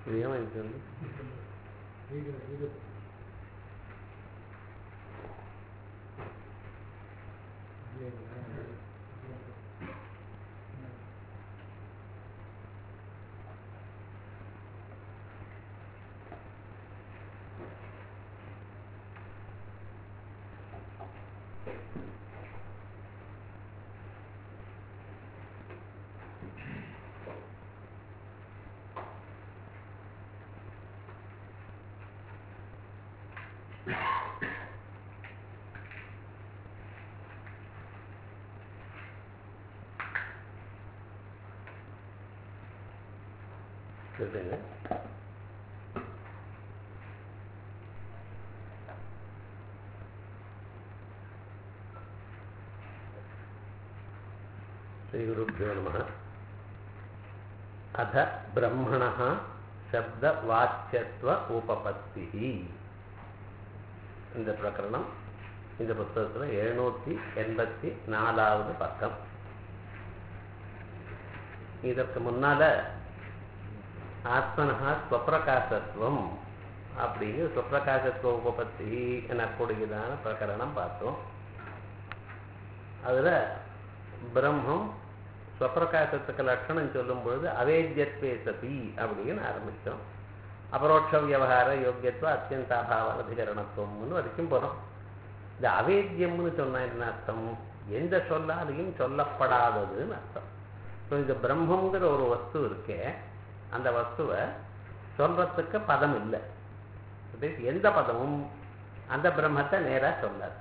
ఇది ఏమైందండి சொல்லுங்க श्रीगुरुभ्यो नमः अथ ब्रह्मणः शब्दवाच्यत्व उपपत्तिः இந்த பிரகரணம் இந்த புத்தகத்தில் எழுநூற்றி எண்பத்தி நாலாவது பக்கம் இதற்கு முன்னால ஆத்மனஹா ஸ்வப்பிரகாசத்துவம் அப்படிங்கிற ஸ்வப்பிரகாசத்துவ உபபத்தி எனக்கூடியதான பிரகரணம் பார்த்தோம் அதில் பிரம்மம் ஸ்வப்பிரகாசத்துக்கு லட்சணம் சொல்லும் பொழுது அவேத்தியத்வே சதி அப்படின்னு ஆரம்பித்தோம் அபரோட்ச வியவகார யோக்கியத்துவ அத்தியந்தாபாவ அதிகரணத்துவம்னு வரைக்கும் போகிறோம் இந்த அவேத்தியம்னு சொன்னா என்ன அர்த்தம் எந்த சொல்லாலையும் சொல்லப்படாததுன்னு அர்த்தம் ஸோ இந்த பிரம்மங்கிற ஒரு வஸ்து இருக்கே அந்த வஸ்துவை சொல்றதுக்கு பதம் இல்லை எந்த பதமும் அந்த பிரம்மத்தை நேராக சொல்லாது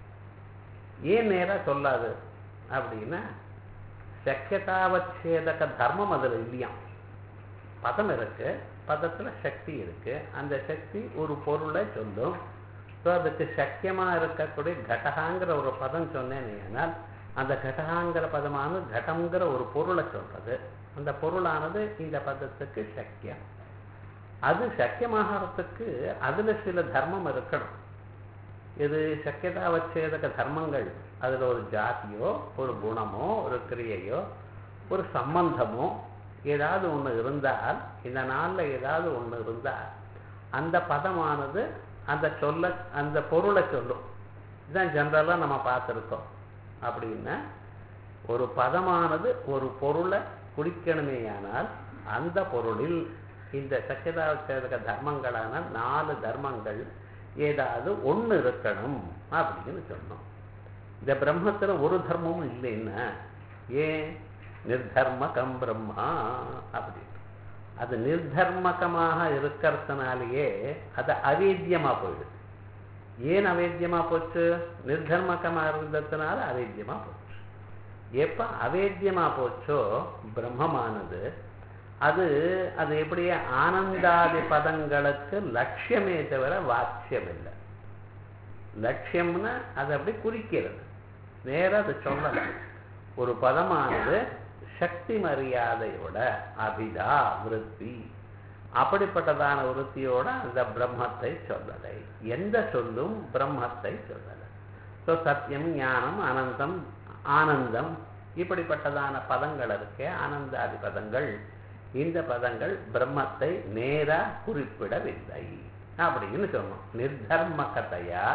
ஏன் நேராக சொல்லாது அப்படின்னா சக்கியதாவச்சேதக தர்மம் அதில் இல்லையாம் பதம் இருக்கு பதத்தில் சக்தி இருக்கு அந்த சக்தி ஒரு பொருளை சொல்லும் ஸோ அதுக்கு சக்கியமாக இருக்கக்கூடிய கடகாங்கிற ஒரு பதம் சொன்னேன் அந்த கடகாங்கிற பதமானது கடம்ங்கிற ஒரு பொருளை சொல்றது அந்த பொருளானது இந்த பதத்துக்கு சக்கியம் அது சக்கியமாகறதுக்கு அதில் சில தர்மம் இருக்கணும் இது சக்கியதாவச்சேதக தர்மங்கள் அதில் ஒரு ஜாதியோ ஒரு குணமோ ஒரு கிரியையோ ஒரு சம்பந்தமோ ஏதாவது ஒன்று இருந்தால் இந்த நாளில் ஏதாவது ஒன்று இருந்தால் அந்த பதமானது அந்த சொல்ல அந்த பொருளை சொல்லும் இதுதான் ஜென்ரலாக நம்ம பார்த்துருக்கோம் அப்படின்னா ஒரு பதமானது ஒரு பொருளை குறிக்கணுமேயானால் அந்த பொருளில் இந்த சக்கியதாவச்சேதக தர்மங்களான நாலு தர்மங்கள் ஏதாவது ஒன்று இருக்கணும் அப்படின்னு சொன்னோம் இந்த பிரம்மத்தில் ஒரு தர்மமும் இல்லைன்னா ஏன் நிர்தர்மகம் பிரம்மா அப்படின்னு அது நிர்தர்மகமாக இருக்கிறதுனாலேயே அது அவேத்தியமாக போயிடுது ஏன் அவேத்தியமாக போச்சு நிர்தர்மகமாக இருந்ததுனால அவேத்தியமாக போச்சு எப்போ அவேத்தியமாக போச்சோ பிரம்மமானது அது அது எப்படியே ஆனந்தாதி பதங்களுக்கு லட்சியமே தவிர வாட்சியம் இல்லை லட்சியம்னா அது அப்படி குறிக்கிறது நேராக அது சொல்லலை ஒரு பதமானது சக்தி மரியாதையோட அபிதா விருத்தி அப்படிப்பட்டதான விருத்தியோட அந்த பிரம்மத்தை சொல்லலை எந்த சொல்லும் பிரம்மத்தை சொல்லலை ஸோ சத்தியம் ஞானம் அனந்தம் ஆனந்தம் இப்படிப்பட்டதான பதங்கள் இருக்கே ஆனந்தாதி பதங்கள் இந்த பதங்கள் பிரம்மத்தை நேரா குறிப்பிடவில்லை அப்படின்னு சொன்னோம் நிர்தர்மகத்தையா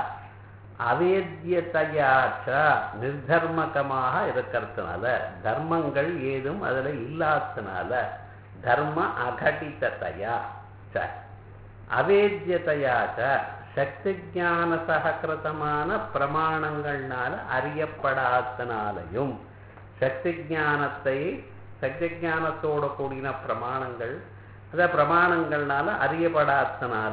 அவேத்தியத்தையாச்ச நிர்தர்மகமாக இருக்கிறதுனால தர்மங்கள் ஏதும் அதில் இல்லாததுனால தர்ம அகடித்தத்தையா ச அவேத்தியத்தையாச்ச சக்தி ஜான சககிருதமான பிரமாணங்கள்னால அறியப்படாதனாலையும் சக்தி ஜானத்தை சக்தி ஜானத்தோட கூடின பிரமாணங்கள் அத பிரமாணங்கள்னால அறியப்படாதனால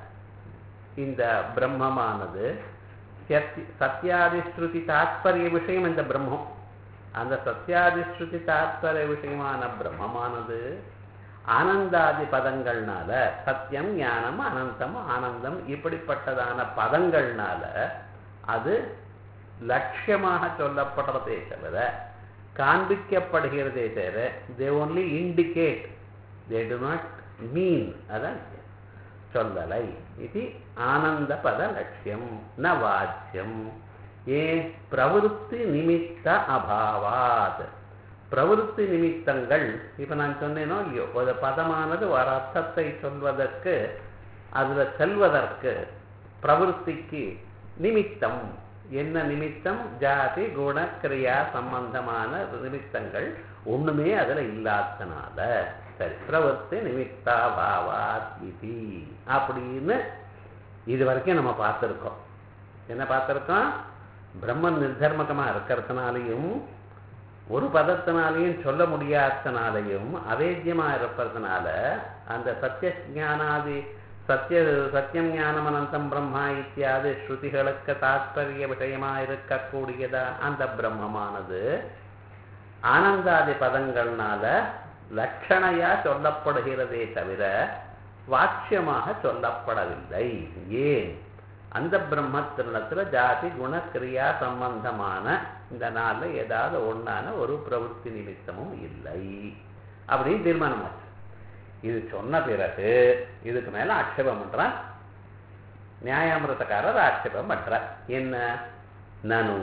இந்த பிரம்மமானது சத்தியாதிஸ்ருதி தாத்பரிய விஷயம் இந்த பிரம்மம் அந்த சத்தியாதிஸ்ருதி தாத்பரிய விஷயமான பிரம்மமானது ஆனந்தாதி பதங்கள்னால சத்தியம் ஞானம் அனந்தம் ஆனந்தம் இப்படிப்பட்டதான பதங்கள்னால அது லட்சியமாக சொல்லப்படுறதே தவிர காண்பிக்கப்படுகிறதே தவிர they only indicate they do not mean அதான் சொல்லலை இது ஆனந்த பத லட்சியம் ந வாச்சியம் ஏ பிரவருத்தி நிமித்த அபாவாத் பிரவருத்தி நிமித்தங்கள் இப்ப நான் சொன்னேனோ இல்லையோ ஒரு பதமானது ஒரு அர்த்தத்தை சொல்வதற்கு அதுல செல்வதற்கு பிரவருத்திக்கு நிமித்தம் என்ன நிமித்தம் ஜாதி குண கிரியா சம்பந்தமான நிமித்தங்கள் ஒண்ணுமே அதுல இல்லாதனால சரி பிரவருத்தி நிமித்தா பாவாத் இதி அப்படின்னு இது வரைக்கும் நம்ம பார்த்துருக்கோம் என்ன பார்த்துருக்கோம் பிரம்மன் நிர்தர்மகமா இருக்கிறதுனாலையும் ஒரு பதத்தினாலையும் சொல்ல முடியாதனாலையும் அவேத்தியமா இருப்பதனால அந்த சத்திய ஞானாதி சத்திய சத்தியம் ஞானம் அனந்தம் பிரம்மா இத்தியாதி ஸ்ருதிகளுக்கு தாத்பரிய விஷயமா இருக்கக்கூடியதா அந்த பிரம்மமானது ஆனந்தாதி பதங்கள்னால லட்சணையா சொல்லப்படுகிறதே தவிர வாட்சியமாக சொல்லப்படவில்லை ஏன் அந்த பிரம்மத்திரணத்துல ஜாதி குணக்கிரியா சம்பந்தமான இந்த நாள்ல ஏதாவது ஒண்ணான ஒரு பிரவೃತ್ತಿ நிமித்தமும் இல்லை அப்படின்னு தீர்மானமாச்சு இது சொன்ன பிறகு இதுக்கு மேல ஆட்சேபம் பண்றான் நியாயாமிரதக்காரர் ஆட்சேபம் பண்றார் என்ன நனு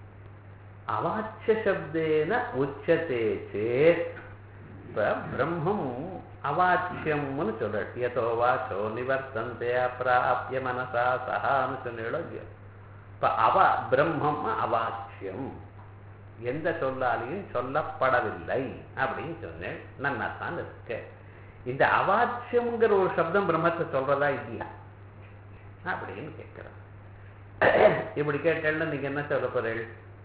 அவாச்சிய சப்தேன உச்சதே சேத் இப்ப பிரம்மம் அவாச்சியம்னு சொல்ற எதோ வாச்சோ நிவர்த்தந்தே அப்பிராபிய மனசா சகான்னு சொன்னீங்களோ இல்லையோ இப்ப அவ பிரம்மம் அவாச்சியம் எந்த சொல்லாலையும் சொல்லப்படவில்லை அப்படின்னு சொன்னேன் நன்னா தான் இருக்கு இந்த அவாச்சியம்ங்கிற ஒரு சப்தம் பிரம்மத்தை சொல்றதா இல்லையா அப்படின்னு கேட்கிறேன் இப்படி கேட்டேன்னா நீங்க என்ன சொல்ல போறீள்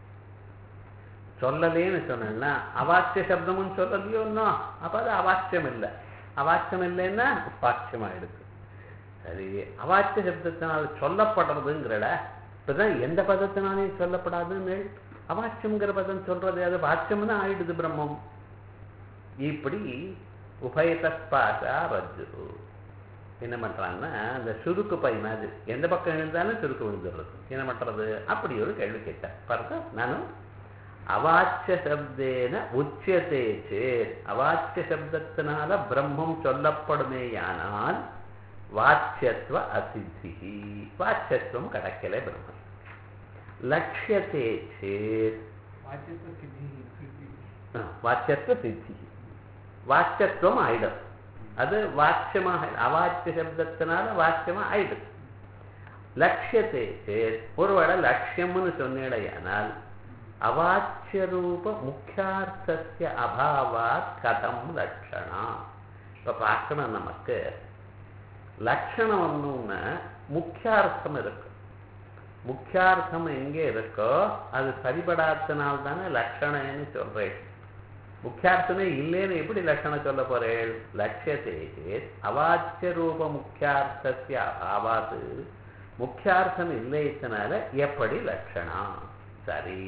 சொல்லலேன்னு சொன்னா அவாச்சிய சப்தமும் சொல்லலையோ இன்னும் அப்ப அது அவாச்சியம் இல்லை அவாச்சியம் இல்லைன்னா பாட்சியம் ஆயிடுது சரி அவாச்சிய சப்தத்தினால் சொல்லப்படுறதுங்கிறட இப்பதான் எந்த பதத்தினாலையும் சொல்லப்படாதுன்னு அவாச்சியம்ங்கிற பதம் சொல்றது அது வாச்சியம் தான் ஆயிடுது பிரம்மம் இப்படி உபயதஸ்பாசா ரஜ்ஜு என்ன பண்றாங்கன்னா அந்த சுருக்கு பை மாதிரி எந்த பக்கம் இருந்தாலும் சுருக்கு விழுந்துடுறது என்ன பண்றது அப்படி ஒரு கேள்வி கேட்டேன் பாருங்க நானும் அவாச்சிய சப்தேன உச்சியத்தே சேத் அவாச்சிய சப்தத்தினால பிரம்மம் சொல்லப்படுமேயானால் வாச்சியத்துவ அசித்தி வாச்சியத்துவம் கிடைக்கல பிரம்மம் லட்சியத்தே சேத் வாச்சியத்துவ சித்தி வாச்சியத்துவம் ஆயிடும் அது வாச்சியமாக அவாச்சிய சப்தத்தினால வாச்சியமா ஆயிடும் லட்சியத்தை சேத் ஒருவேளை லட்சியம்னு சொன்னேடையானால் அவாச்சியரூப முக்கியார்த்தசிய அபாவாத் கதம் லட்சணா இப்ப பார்க்கணும் நமக்கு லட்சணம் ஒண்ணுன்னா முக்கியார்த்தம் இருக்கு முக்கியார்த்தம் எங்கே இருக்கோ அது சரிபடாதனால தானே லட்சணம்னு சொல்றேன் முக்கியார்த்தமே இல்லைன்னு எப்படி லட்சணம் சொல்ல போறேன் லட்சியத்தை அவாச்சிய ரூப முக்கியார்த்தசிய அபாவாது முக்கியார்த்தம் இல்லைத்தனால எப்படி லட்சணம் சரி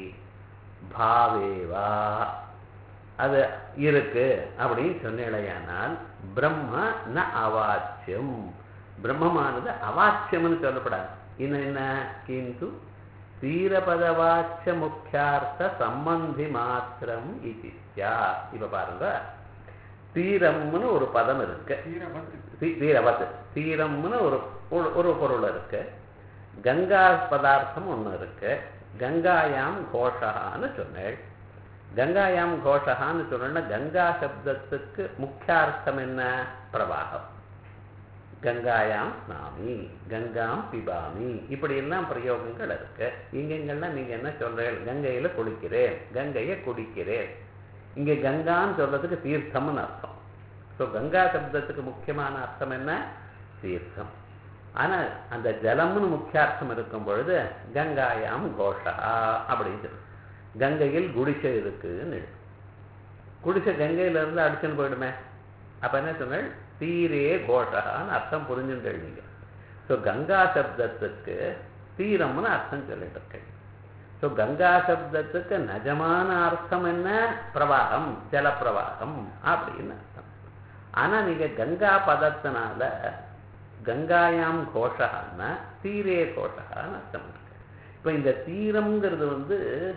பாவேவா அது இருக்கு அப்படின்னு சொன்னேடையானால் பிரம்ம ந அவாச்சியம் பிரம்மமானது அவாச்சியம்னு சொல்லப்படாது இன்னும் என்ன கிந்து தீரபதவாச்சிய முக்கியார்த்த சம்பந்தி மாத்திரம் இது இப்ப பாருங்க தீரம்னு ஒரு பதம் இருக்கு தீரவத் தீரம்னு ஒரு ஒரு பொருள் இருக்கு கங்கா பதார்த்தம் ஒண்ணு இருக்கு கங்காயாம் கோஷகான்னு சொன்னேள் கங்காயாம் கோஷகான்னு சொன்னா கங்கா சப்தத்துக்கு முக்கியார்த்தம் என்ன பிரவாகம் கங்காயாம் ஸ்நாமி கங்காம் பிபாமி இப்படி எல்லாம் பிரயோகங்கள் இருக்கு இங்கெங்கெல்லாம் நீங்க என்ன சொல்றீங்க கங்கையில குளிக்கிறேன் கங்கையை குடிக்கிறேன் இங்க கங்கான்னு சொல்றதுக்கு தீர்த்தம்னு அர்த்தம் ஸோ கங்கா சப்தத்துக்கு முக்கியமான அர்த்தம் என்ன தீர்த்தம் ஆனா அந்த ஜலம்னு முக்கியார்த்தம் இருக்கும் பொழுது கங்காயாம் கோஷா அப்படின்னு சொல்லு கங்கையில் குடிசை இருக்குன்னு குடிசை கங்கையில இருந்து அடிச்சுன்னு போயிடுமே அப்ப என்ன சொன்ன தீரே கோஷான்னு அர்த்தம் புரிஞ்சுட்டு நீங்க ஸோ கங்கா சப்தத்துக்கு தீரம்னு அர்த்தம் சொல்லிட்டு இருக்கேன் ஸோ கங்கா சப்தத்துக்கு நிஜமான அர்த்தம் என்ன பிரவாகம் ஜலப்பிரவாகம் அப்படின்னு அர்த்தம் ஆனா நீங்க கங்கா பதத்தினால கங்காயாம் கோஷகான்னா தீரே கோஷகான்னு அர்த்தம் இருக்கு இப்போ இந்த தீரம்ங்கிறது வந்து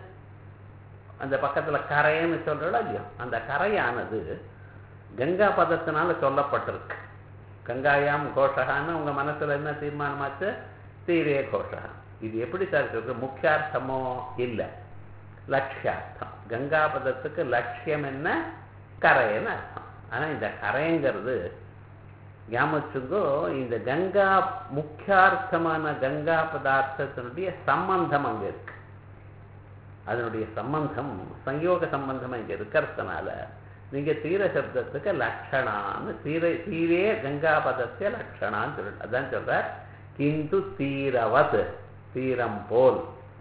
அந்த பக்கத்துல கரைன்னு சொல்றோம் இல்லையோ அந்த கரையானது கங்கா பதத்தினால சொல்லப்பட்டிருக்கு கங்காயாம் கோஷகான்னு உங்க மனசுல என்ன தீர்மானமாச்சு தீரே கோஷகா இது எப்படி சார் சொல்ற முக்கியார்த்தமோ இல்லை லட்சியார்த்தம் கங்கா பதத்துக்கு லட்சியம் என்ன கரைன்னு அர்த்தம் ஆனா இந்த கரைங்கிறது ஞாபகோ இந்த கங்கா முக்கியார்த்தமான கங்கா பதார்த்தத்தினுடைய சம்பந்தம் அங்க இருக்கு அதனுடைய சம்பந்தம் சயோக சம்பந்தம் இங்க இருக்கிறதுனால நீங்க தீர சப்தத்துக்கு லட்சணான்னு தீர தீரே கங்கா பதத்தை லட்சணான்னு சொல்ற அதான் சொல்ற கிந்து தீரவத் தீரம் போல்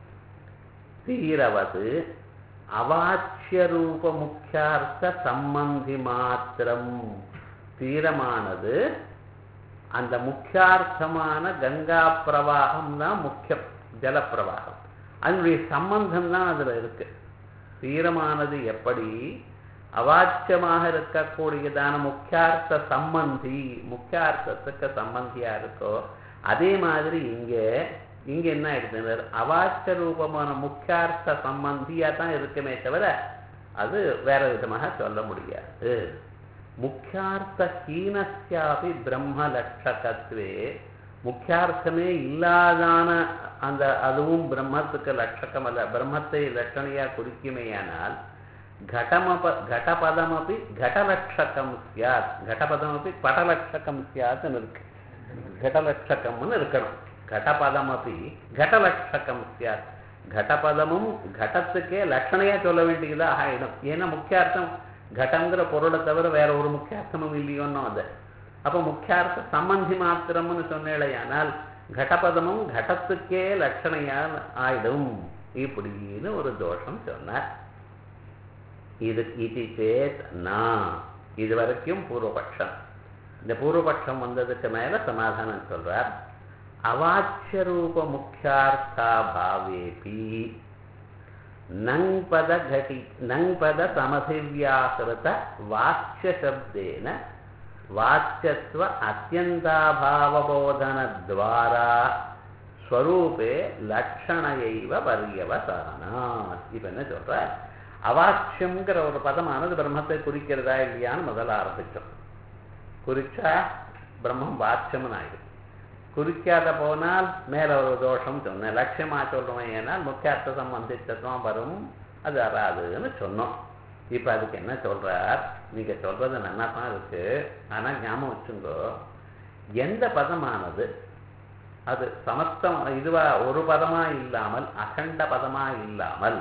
தீரவது அவாச்சிய ரூப முக்கியார்த்த சம்பந்தி மாத்திரம் தீரமானது அந்த முக்கியார்த்தமான கங்கா பிரவாகம் தான் முக்கியம் ஜலப்பிரவாகம் அதனுடைய சம்பந்தம் தான் அதுல இருக்கு தீரமானது எப்படி அவாச்சியமாக இருக்கக்கூடியதான முக்கியார்த்த சம்பந்தி முக்கியார்த்தத்துக்கு சம்பந்தியா இருக்கோ அதே மாதிரி இங்க இங்க என்ன ஆயிடுது அவாச்ச ரூபமான முக்கியார்த்த சம்பந்தியா தான் இருக்குமே தவிர அது வேற விதமாக சொல்ல முடியாது முக்கியார்த்த ஹீனஸ்யாபி பிரம்ம லட்சகத்வே முக்கியார்த்தமே இல்லாதான அந்த அதுவும் பிரம்மத்துக்கு லட்சகம் அல்ல பிரம்மத்தை லட்சணையா குறிக்குமேயானால் घटमप घटपदमपि घटलक्षकं स्यात् घटपदमपि पटलक्षकं स्यात् இருக்கு घटलक्षकம்னு இருக்கணும் घटपदमपि घटलक्षकं स्यात् घटपदமும் घटத்துக்கே லட்சணையா சொல்ல வேண்டியதாக ஆயிடும் ஏன்னா முக்கியார்த்தம் घटங்கிற பொருளை தவிர வேற ஒரு முக்கியார்த்தமும் இல்லையோன்னு அது அப்போ முக்கியார்த்த சம்பந்தி மாத்திரம்னு சொன்னேழையானால் घटपदமும் घटத்துக்கே லட்சணையா ஆயிடும் இப்படின்னு ஒரு தோஷம் சொன்னார் இது இது சேத் நான் இது வரைக்கும் பூர்வபட்சம் இந்த பூர்வபட்சம் வந்ததுக்கு மேல சமாதானம் சொல்றார் அவாச்சிய ரூப முக்கியார்த்தா பாவேபி நங்பத கடி நங்பத சமதிவியாகிருத வாச்சிய சப்தேன வாச்சியத்துவ அத்தியந்தாபாவபோதனத்வாரா ஸ்வரூபே லட்சணையைவ பரியவசானாத் இப்ப என்ன சொல்ற அவாச்சியம்ங்கிற ஒரு பதமானது பிரம்மத்தை குறிக்கிறதா இல்லையான்னு முதல்ல ஆரம்பிச்சோம் குறிச்சா பிரம்மம் வாச்சியம்னு ஆயிடும் குறிக்காத போனால் மேல ஒரு தோஷம் சொன்னேன் லட்சியமா சொல்றோம் ஏனால் முக்கியார்த்த சம்பந்தித்தத்துவம் வரும் அது வராதுன்னு சொன்னோம் இப்ப அதுக்கு என்ன சொல்றார் நீங்க சொல்றது நல்லா தான் இருக்கு ஆனா ஞாபகம் வச்சுங்கோ எந்த பதமானது அது சமஸ்தம் இதுவா ஒரு பதமா இல்லாமல் அகண்ட பதமா இல்லாமல்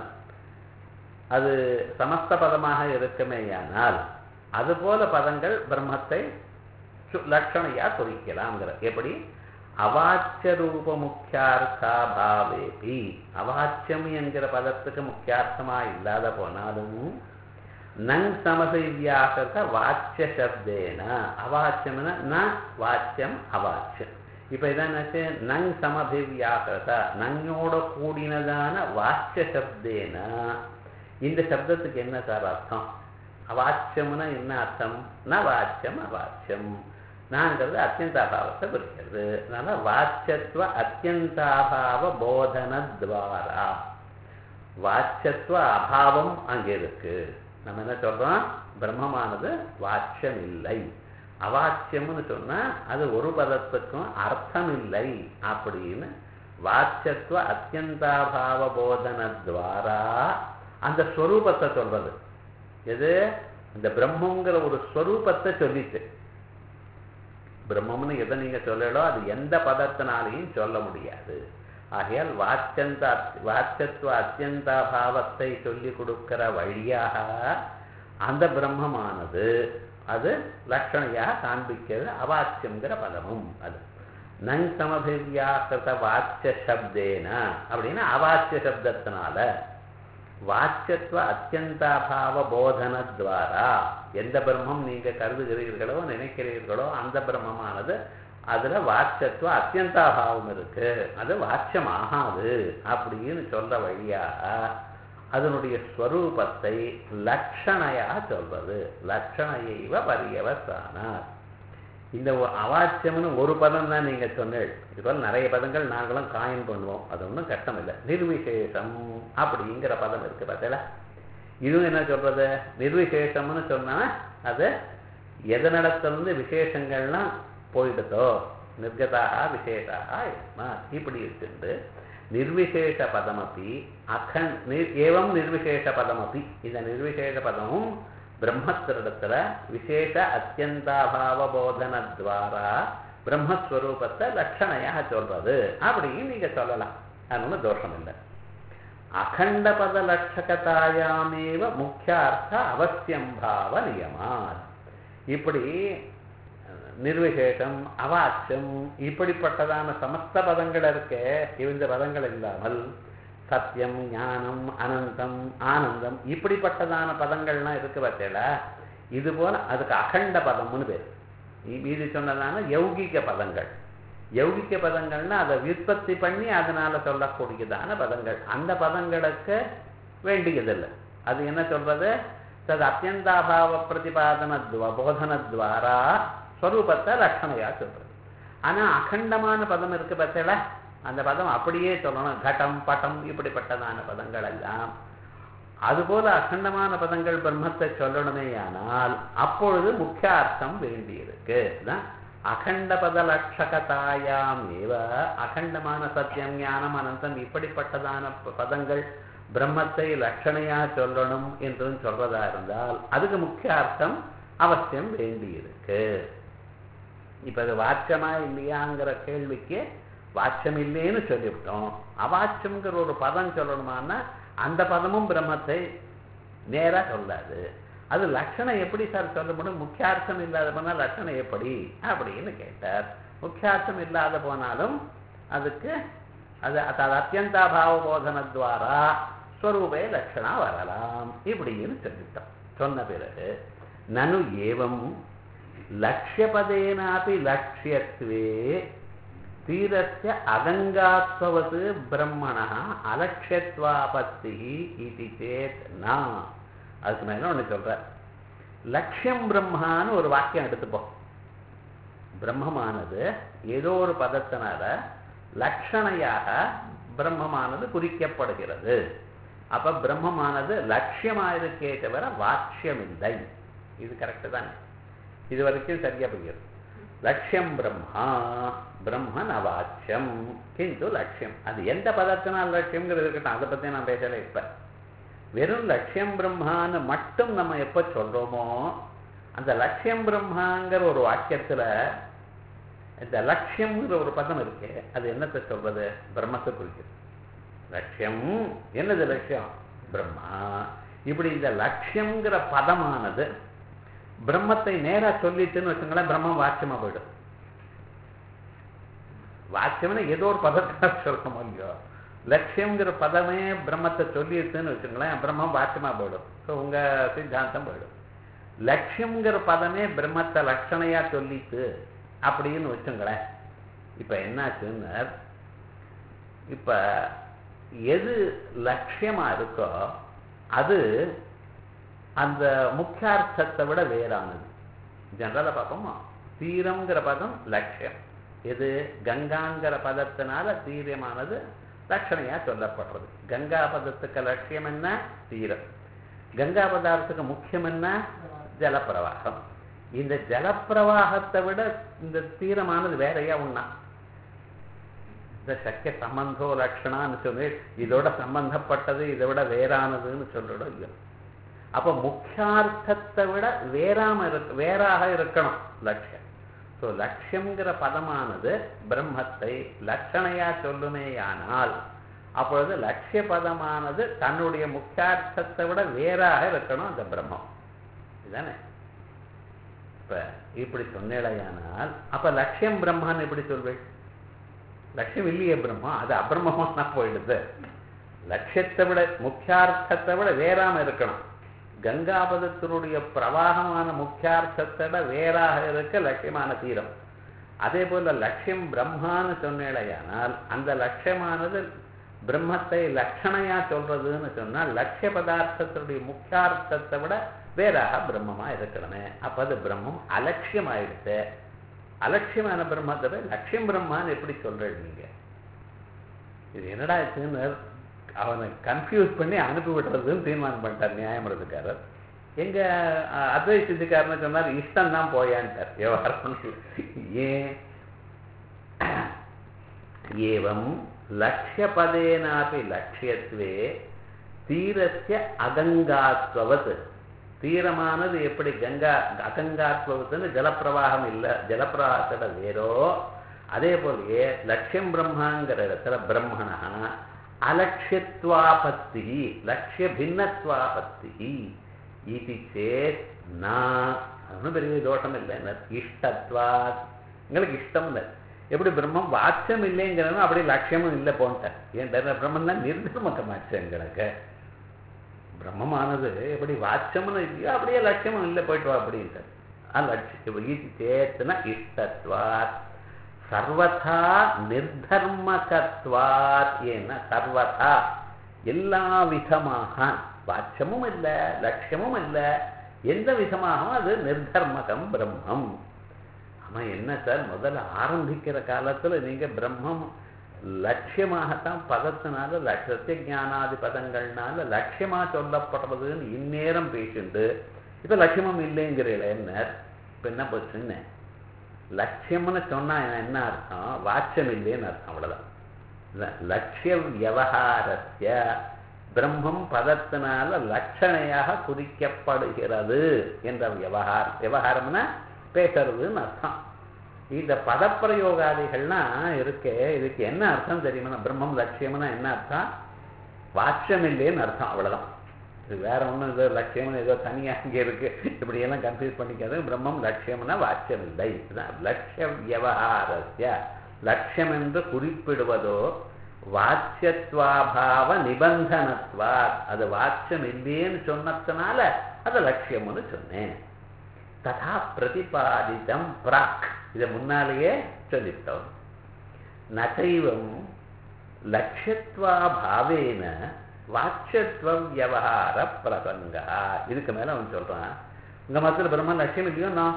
அது சமஸ்த பதமாக இருக்குமேயானால் அதுபோல பதங்கள் பிரம்மத்தை லட்சணையா குறிக்கலாம்ங்கிற எப்படி அவாச்சிய ரூப முக்கியார்த்தா பாவேபி அவாச்சியம் என்கிற பதத்துக்கு முக்கியார்த்தமா இல்லாத போனாலும் நங் சமசைவியாகிறத வாச்சிய சப்தேன அவாச்சியம்னா ந வாச்சியம் அவாச்சியம் இப்ப இதாச்சு நங் சமபிவியாகிறத நங்கோட கூடினதான வாச்சிய சப்தேன இந்த சப்தத்துக்கு என்ன சார் அர்த்தம் அவாச்சியம்னா என்ன அர்த்தம் ந வாச்சியம் அவாச்சியம் நாங்கிறது அத்தியந்தாபாவத்தை குறிக்கிறது அதனால வாச்சியத்துவ அத்தியந்தாபாவ போதனத்வாரா வாச்சியத்துவ அபாவம் அங்கே இருக்கு நம்ம என்ன சொல்றோம் பிரம்மமானது வாச்சியம் இல்லை அவாச்சியம்னு சொன்னா அது ஒரு பதத்துக்கும் அர்த்தம் இல்லை அப்படின்னு வாச்சியத்துவ அத்தியந்தாபாவ போதனத்வாரா அந்த ஸ்வரூபத்தை சொல்றது எது இந்த பிரம்மங்கிற ஒரு ஸ்வரூபத்தை சொல்லிட்டு பிரம்மம்னு எதை நீங்க சொல்லலோ அது எந்த பதத்தினாலையும் சொல்ல முடியாது ஆகையால் வாச்சந்த வாச்சத்துவ அத்தியந்தா பாவத்தை சொல்லி கொடுக்கிற வழியாக அந்த பிரம்மமானது அது லட்சணையாக காண்பிக்கிறது அவாச்சியங்கிற பதமும் அது நங் சமபிவியாக்கிருத வாச்சிய சப்தேன அப்படின்னா அவாச்சிய சப்தத்தினால வாச்சியத்துவ அத்தியந்தாபாவ போதனத்வாரா எந்த பிரம்மம் நீங்க கருதுகிறீர்களோ நினைக்கிறீர்களோ அந்த பிரம்மமானது அதுல வாச்சியத்துவ அத்தியந்தாபாவம் இருக்கு அது வாச்சியம் ஆகாது அப்படின்னு சொல்ற வழியாக அதனுடைய ஸ்வரூபத்தை லட்சணையா சொல்றது லட்சணையைவ பரியவசானார் இந்த அவாச்சியம்னு ஒரு பதம் தான் நீங்க சொன்னீள் இப்போ நிறைய பதங்கள் நாங்களும் காயின் பண்ணுவோம் அது ஒன்றும் கஷ்டம் இல்லை நிர்விசேஷம் அப்படிங்கிற பதம் இருக்கு பார்த்தல இதுவும் என்ன சொல்றது நிர்விசேஷம்னு சொன்னா அது எதனிடத்திலிருந்து விசேஷங்கள்லாம் போயிடுதோ நிர்கதாக விசேஷாக இப்படி இருக்குது நிர்விசேஷ பதமப்பி அகண் நிர் ஏவம் நிர்விசேஷ பதமப்பி இந்த நிர்விசேஷ பதமும் பிரம்மத்திரிடத்துல விசேஷ அத்தியந்தாபாவ போதனத்வாரா பிரம்மஸ்வரூபத்தை லட்சணையா சொல்றது அப்படின்னு நீங்க சொல்லலாம் அது ஒன்றும் தோஷம் இல்லை அகண்ட பத லட்சகதாயாமேவ முக்கியார்த்த அவசியம் பாவ நியமாத் இப்படி நிர்விசேஷம் அவாட்சம் இப்படிப்பட்டதான சமஸ்த பதங்கள் இருக்கே இந்த பதங்கள் இல்லாமல் சத்தியம் ஞானம் அனந்தம் ஆனந்தம் இப்படிப்பட்டதான பதங்கள்லாம் இருக்கு பார்த்தேல இது போல அதுக்கு அகண்ட பதம்னு பேர் மீதி சொன்னதான யௌகிக பதங்கள் யௌகிக்க பதங்கள்னா அதை விற்பத்தி பண்ணி அதனால சொல்லக்கூடியதான பதங்கள் அந்த பதங்களுக்கு வேண்டியதில்லை அது என்ன சொல்றது தது அத்தியந்தாபாவ பிரதிபாதன போதனத்வாரா ஸ்வரூபத்தை லட்சணையா சொல்றது ஆனா அகண்டமான பதம் இருக்கு பார்த்தல அந்த பதம் அப்படியே சொல்லணும் கட்டம் பட்டம் இப்படிப்பட்டதான பதங்கள் எல்லாம் அதுபோல அகண்டமான பதங்கள் பிரம்மத்தை சொல்லணுமேயானால் அப்பொழுது முக்கிய அர்த்தம் வேண்டியிருக்கு தான் அகண்ட பத லட்சகதாயாம் ஏவ அகண்டமான சத்தியம் ஞானம் அனந்தம் இப்படிப்பட்டதான பதங்கள் பிரம்மத்தை லட்சணையா சொல்லணும் என்றும் சொல்றதா இருந்தால் அதுக்கு முக்கிய அர்த்தம் அவசியம் வேண்டியிருக்கு இப்ப அது வாட்சமா இல்லையாங்கிற கேள்விக்கு வாட்சம் இல்லைன்னு சொல்லிவிட்டோம் அவாட்சம்ங்கிற ஒரு பதம் சொல்லணுமான்னா அந்த பதமும் பிரம்மத்தை நேரா சொல்லாது அது லட்சணம் எப்படி சார் சொல்ல முடியும் முக்கியார்த்தம் இல்லாத போனால் லட்சணம் எப்படி அப்படின்னு கேட்டார் முக்கியார்த்தம் இல்லாத போனாலும் அதுக்கு அது அது அத்தியந்தாபாவ போதனத்வாரா ஸ்வரூபே லட்சணா வரலாம் இப்படின்னு சொல்லிட்டோம் சொன்ன பிறகு நனு ஏவம் லட்சியபதேனாபி லட்சியத்வே தீரஸ்ய அதங்காத்வது பிரம்மண அலட்சியத்வாபத்தி இது சேத் நா அதுக்கு மேல ஒன்று சொல்ற லட்சியம் பிரம்மான்னு ஒரு வாக்கியம் எடுத்துப்போம் பிரம்மமானது ஏதோ ஒரு பதத்தினால லட்சணையாக பிரம்மமானது குறிக்கப்படுகிறது அப்ப பிரம்மமானது லட்சியமாயிருக்கே தவிர வாட்சியமில்லை இது கரெக்டு தானே இது வரைக்கும் சரியா புரியுது லட்சியம் பிரம்மா பிரம்மன் அவாட்சியம் கிந்து லட்சியம் அது எந்த பதத்தினால் லட்சியங்கிறது இருக்கட்டும் அதை பத்தி நான் பேசல இப்ப வெறும் லட்சியம் பிரம்மான்னு மட்டும் நம்ம எப்ப சொல்றோமோ அந்த லட்சியம் பிரம்மாங்கிற ஒரு வாக்கியத்துல இந்த லட்சியம்ங்கிற ஒரு பதம் இருக்கு அது என்னத்தை சொல்றது பிரம்மத்தை குறிக்குது லட்சியம் என்னது லட்சியம் பிரம்மா இப்படி இந்த லட்சியம்ங்கிற பதமானது பிரம்மத்தை நேரா சொல்லிட்டுன்னு வச்சுங்களேன் பிரம்மம் வாட்சியமா போயிடும் வாட்சியம்னா ஏதோ ஒரு பதத்தை சொல்லணும் இல்லையோ லட்சியம்ங்கிற பதமே பிரம்மத்தை சொல்லிடுச்சுன்னு வச்சுங்களேன் பிரம்மம் வாட்சியமா போயிடும் ஸோ உங்க சித்தாந்தம் போயிடும் லட்சியம்ங்கிற பதமே பிரம்மத்தை லட்சணையா சொல்லிட்டு அப்படின்னு வச்சுங்களேன் இப்ப என்னாச்சுன்னு இப்ப எது லட்சியமா இருக்கோ அது அந்த முக்கியார்த்தத்தை விட வேறானது ஜெனரலாக பார்ப்போமா தீரம்ங்கிற பதம் லட்சியம் எது கங்காங்கிற பதத்தினால தீரமானது லட்சணையா சொல்லப்படுறது கங்கா பதத்துக்கு லட்சியம் என்ன தீரம் கங்கா பதார்த்தத்துக்கு முக்கியம் என்ன ஜலப்பிரவாகம் இந்த ஜலப்பிரவாகத்தை விட இந்த தீரமானது வேறையா உண்ணா இந்த சக்கிய சம்பந்தோ லட்சணான்னு சொல்லி இதோட சம்பந்தப்பட்டது இதை விட வேறானதுன்னு சொல்றோம் இல்லையோ அப்ப முக்கியார்த்தத்தை விட வேறாம இருக்க வேறாக இருக்கணும் லட்சியம் ஸோ லட்சியம்ங்கிற பதமானது பிரம்மத்தை லட்சணையா சொல்லுமேயானால் அப்பொழுது லட்சிய பதமானது தன்னுடைய முக்கியார்த்தத்தை விட வேறாக இருக்கணும் அந்த பிரம்மம் இதுதானே இப்ப இப்படி சொன்னேடையானால் அப்ப லட்சியம் பிரம்மான்னு எப்படி சொல்வேன் லட்சியம் இல்லையே பிரம்மா அது அபிரமமா போயிடுது லட்சியத்தை விட முக்கியார்த்தத்தை விட வேறாம இருக்கணும் கங்காபதத்தினுடைய பிரவாகமான முக்கியார்த்தத்தை விட வேறாக இருக்க லட்சியமான தீரம் அதே போல லட்சியம் பிரம்மான்னு சொன்னேடையானால் அந்த லட்சியமானது பிரம்மத்தை லட்சணையா சொல்றதுன்னு சொன்னால் லட்சிய பதார்த்தத்தினுடைய முக்கியார்த்தத்தை விட வேறாக பிரம்மமா இருக்கணுமே அப்ப அது பிரம்மம் அலட்சியம் ஆயிடுச்சு அலட்சியமான பிரம்மத்தை லட்சியம் பிரம்மான்னு எப்படி சொல்றேன் நீங்க இது என்னடா ஆச்சுன்னு அவனை கன்ஃபியூஸ் பண்ணி அனுப்பி விடுறதுன்னு தீர்மானம் பண்ணிட்டார் நியாயமரத்துக்காரர் எங்க அத்வை சித்திக்காரன்னு சொன்னார் இஷ்டம் தான் போயான்ட்டார் விவகாரம் ஏன் ஏவம் லட்சியபதேனாபி லட்சியத்வே தீரஸ்ய அகங்காத்வவத் தீரமானது எப்படி கங்கா அகங்காத்வத்துன்னு ஜலப்பிரவாகம் இல்லை ஜலப்பிரவாகத்தோட வேறோ அதே போலயே லட்சியம் பிரம்மாங்கிற இடத்துல பிரம்மணா அலட்சியத்வாபத்தி லட்சிய பின்னத்வாபத்தி இது சேத் நான் ஒன்றும் பெரிய தோஷம் இல்லை இஷ்டத்வாத் எங்களுக்கு இஷ்டம் இல்லை எப்படி பிரம்மம் வாட்சம் இல்லைங்கிறனும் அப்படி லட்சியமும் இல்லை போன்ட்டேன் ஏன் பிரம்மன் தான் நிர்தர்மக்கமாச்சு எங்களுக்கு பிரம்மமானது எப்படி வாட்சம்னு இல்லையோ அப்படியே லட்சியமும் இல்லை போயிட்டு வா அப்படின்ட்டு அலட்சியம் இது சேத்துனா இஷ்டத்வாத் சர்வதா நிர்தர்மகத்வாத் ஏன்னா சர்வதா எல்லா விதமாக வாட்சமும் இல்லை லட்சியமும் இல்லை எந்த விதமாகவும் அது நிர்தர்மகம் பிரம்மம் ஆமா என்ன சார் முதல்ல ஆரம்பிக்கிற காலத்துல நீங்க பிரம்மம் லட்சியமாகத்தான் பதத்தினால லட்சத்திய ஞானாதி பதங்கள்னால லட்சியமா சொல்லப்படுறதுன்னு இந்நேரம் பேசிண்டு இப்ப லட்சியமும் இல்லைங்கிறீங்களே என்ன இப்ப என்ன போச்சுன்னு லட்சியம்னு சொன்னா என்ன அர்த்தம் வாட்சம் இல்லைன்னு அர்த்தம் அவ்வளவுதான் லட்சிய வியவகாரஸ்ய பிரம்மம் பதத்தினால லட்சணையாக குறிக்கப்படுகிறது என்ற விவகாரம் விவகாரம்னா பேசுறதுன்னு அர்த்தம் இந்த பதப்பிரயோகாதிகள்லாம் இருக்கே இதுக்கு என்ன அர்த்தம் தெரியுமா பிரம்மம் லட்சியம்னா என்ன அர்த்தம் வாட்சம் இல்லைன்னு அர்த்தம் அவ்வளவுதான் இது வேற ஒன்றும் ஏதோ லட்சியம்னு ஏதோ தனியாக இங்கே இருக்கு இப்படியெல்லாம் கன்ஃபியூஸ் பண்ணிக்காது பிரம்மம் லட்சியம்னா வாட்சியம் இல்லை இதுதான் லட்சிய வியவகாரஸ்ய லட்சியம் என்று குறிப்பிடுவதோ வாட்சியத்வாபாவ நிபந்தனத்வா அது வாட்சியம் இல்லைன்னு சொன்னதுனால அது லட்சியம்னு சொன்னேன் ததா பிரதிபாதிதம் பிராக் இதை முன்னாலேயே சொல்லிவிட்டோம் நகைவம் லட்சியத்வாபாவேன வாட்சத்துவ வியவகார பிரசங்கா இதுக்கு மேல அவன் சொல்றான் உங்க மதத்தில் பிரம்மன் லட்சியம் இல்லையோ நான்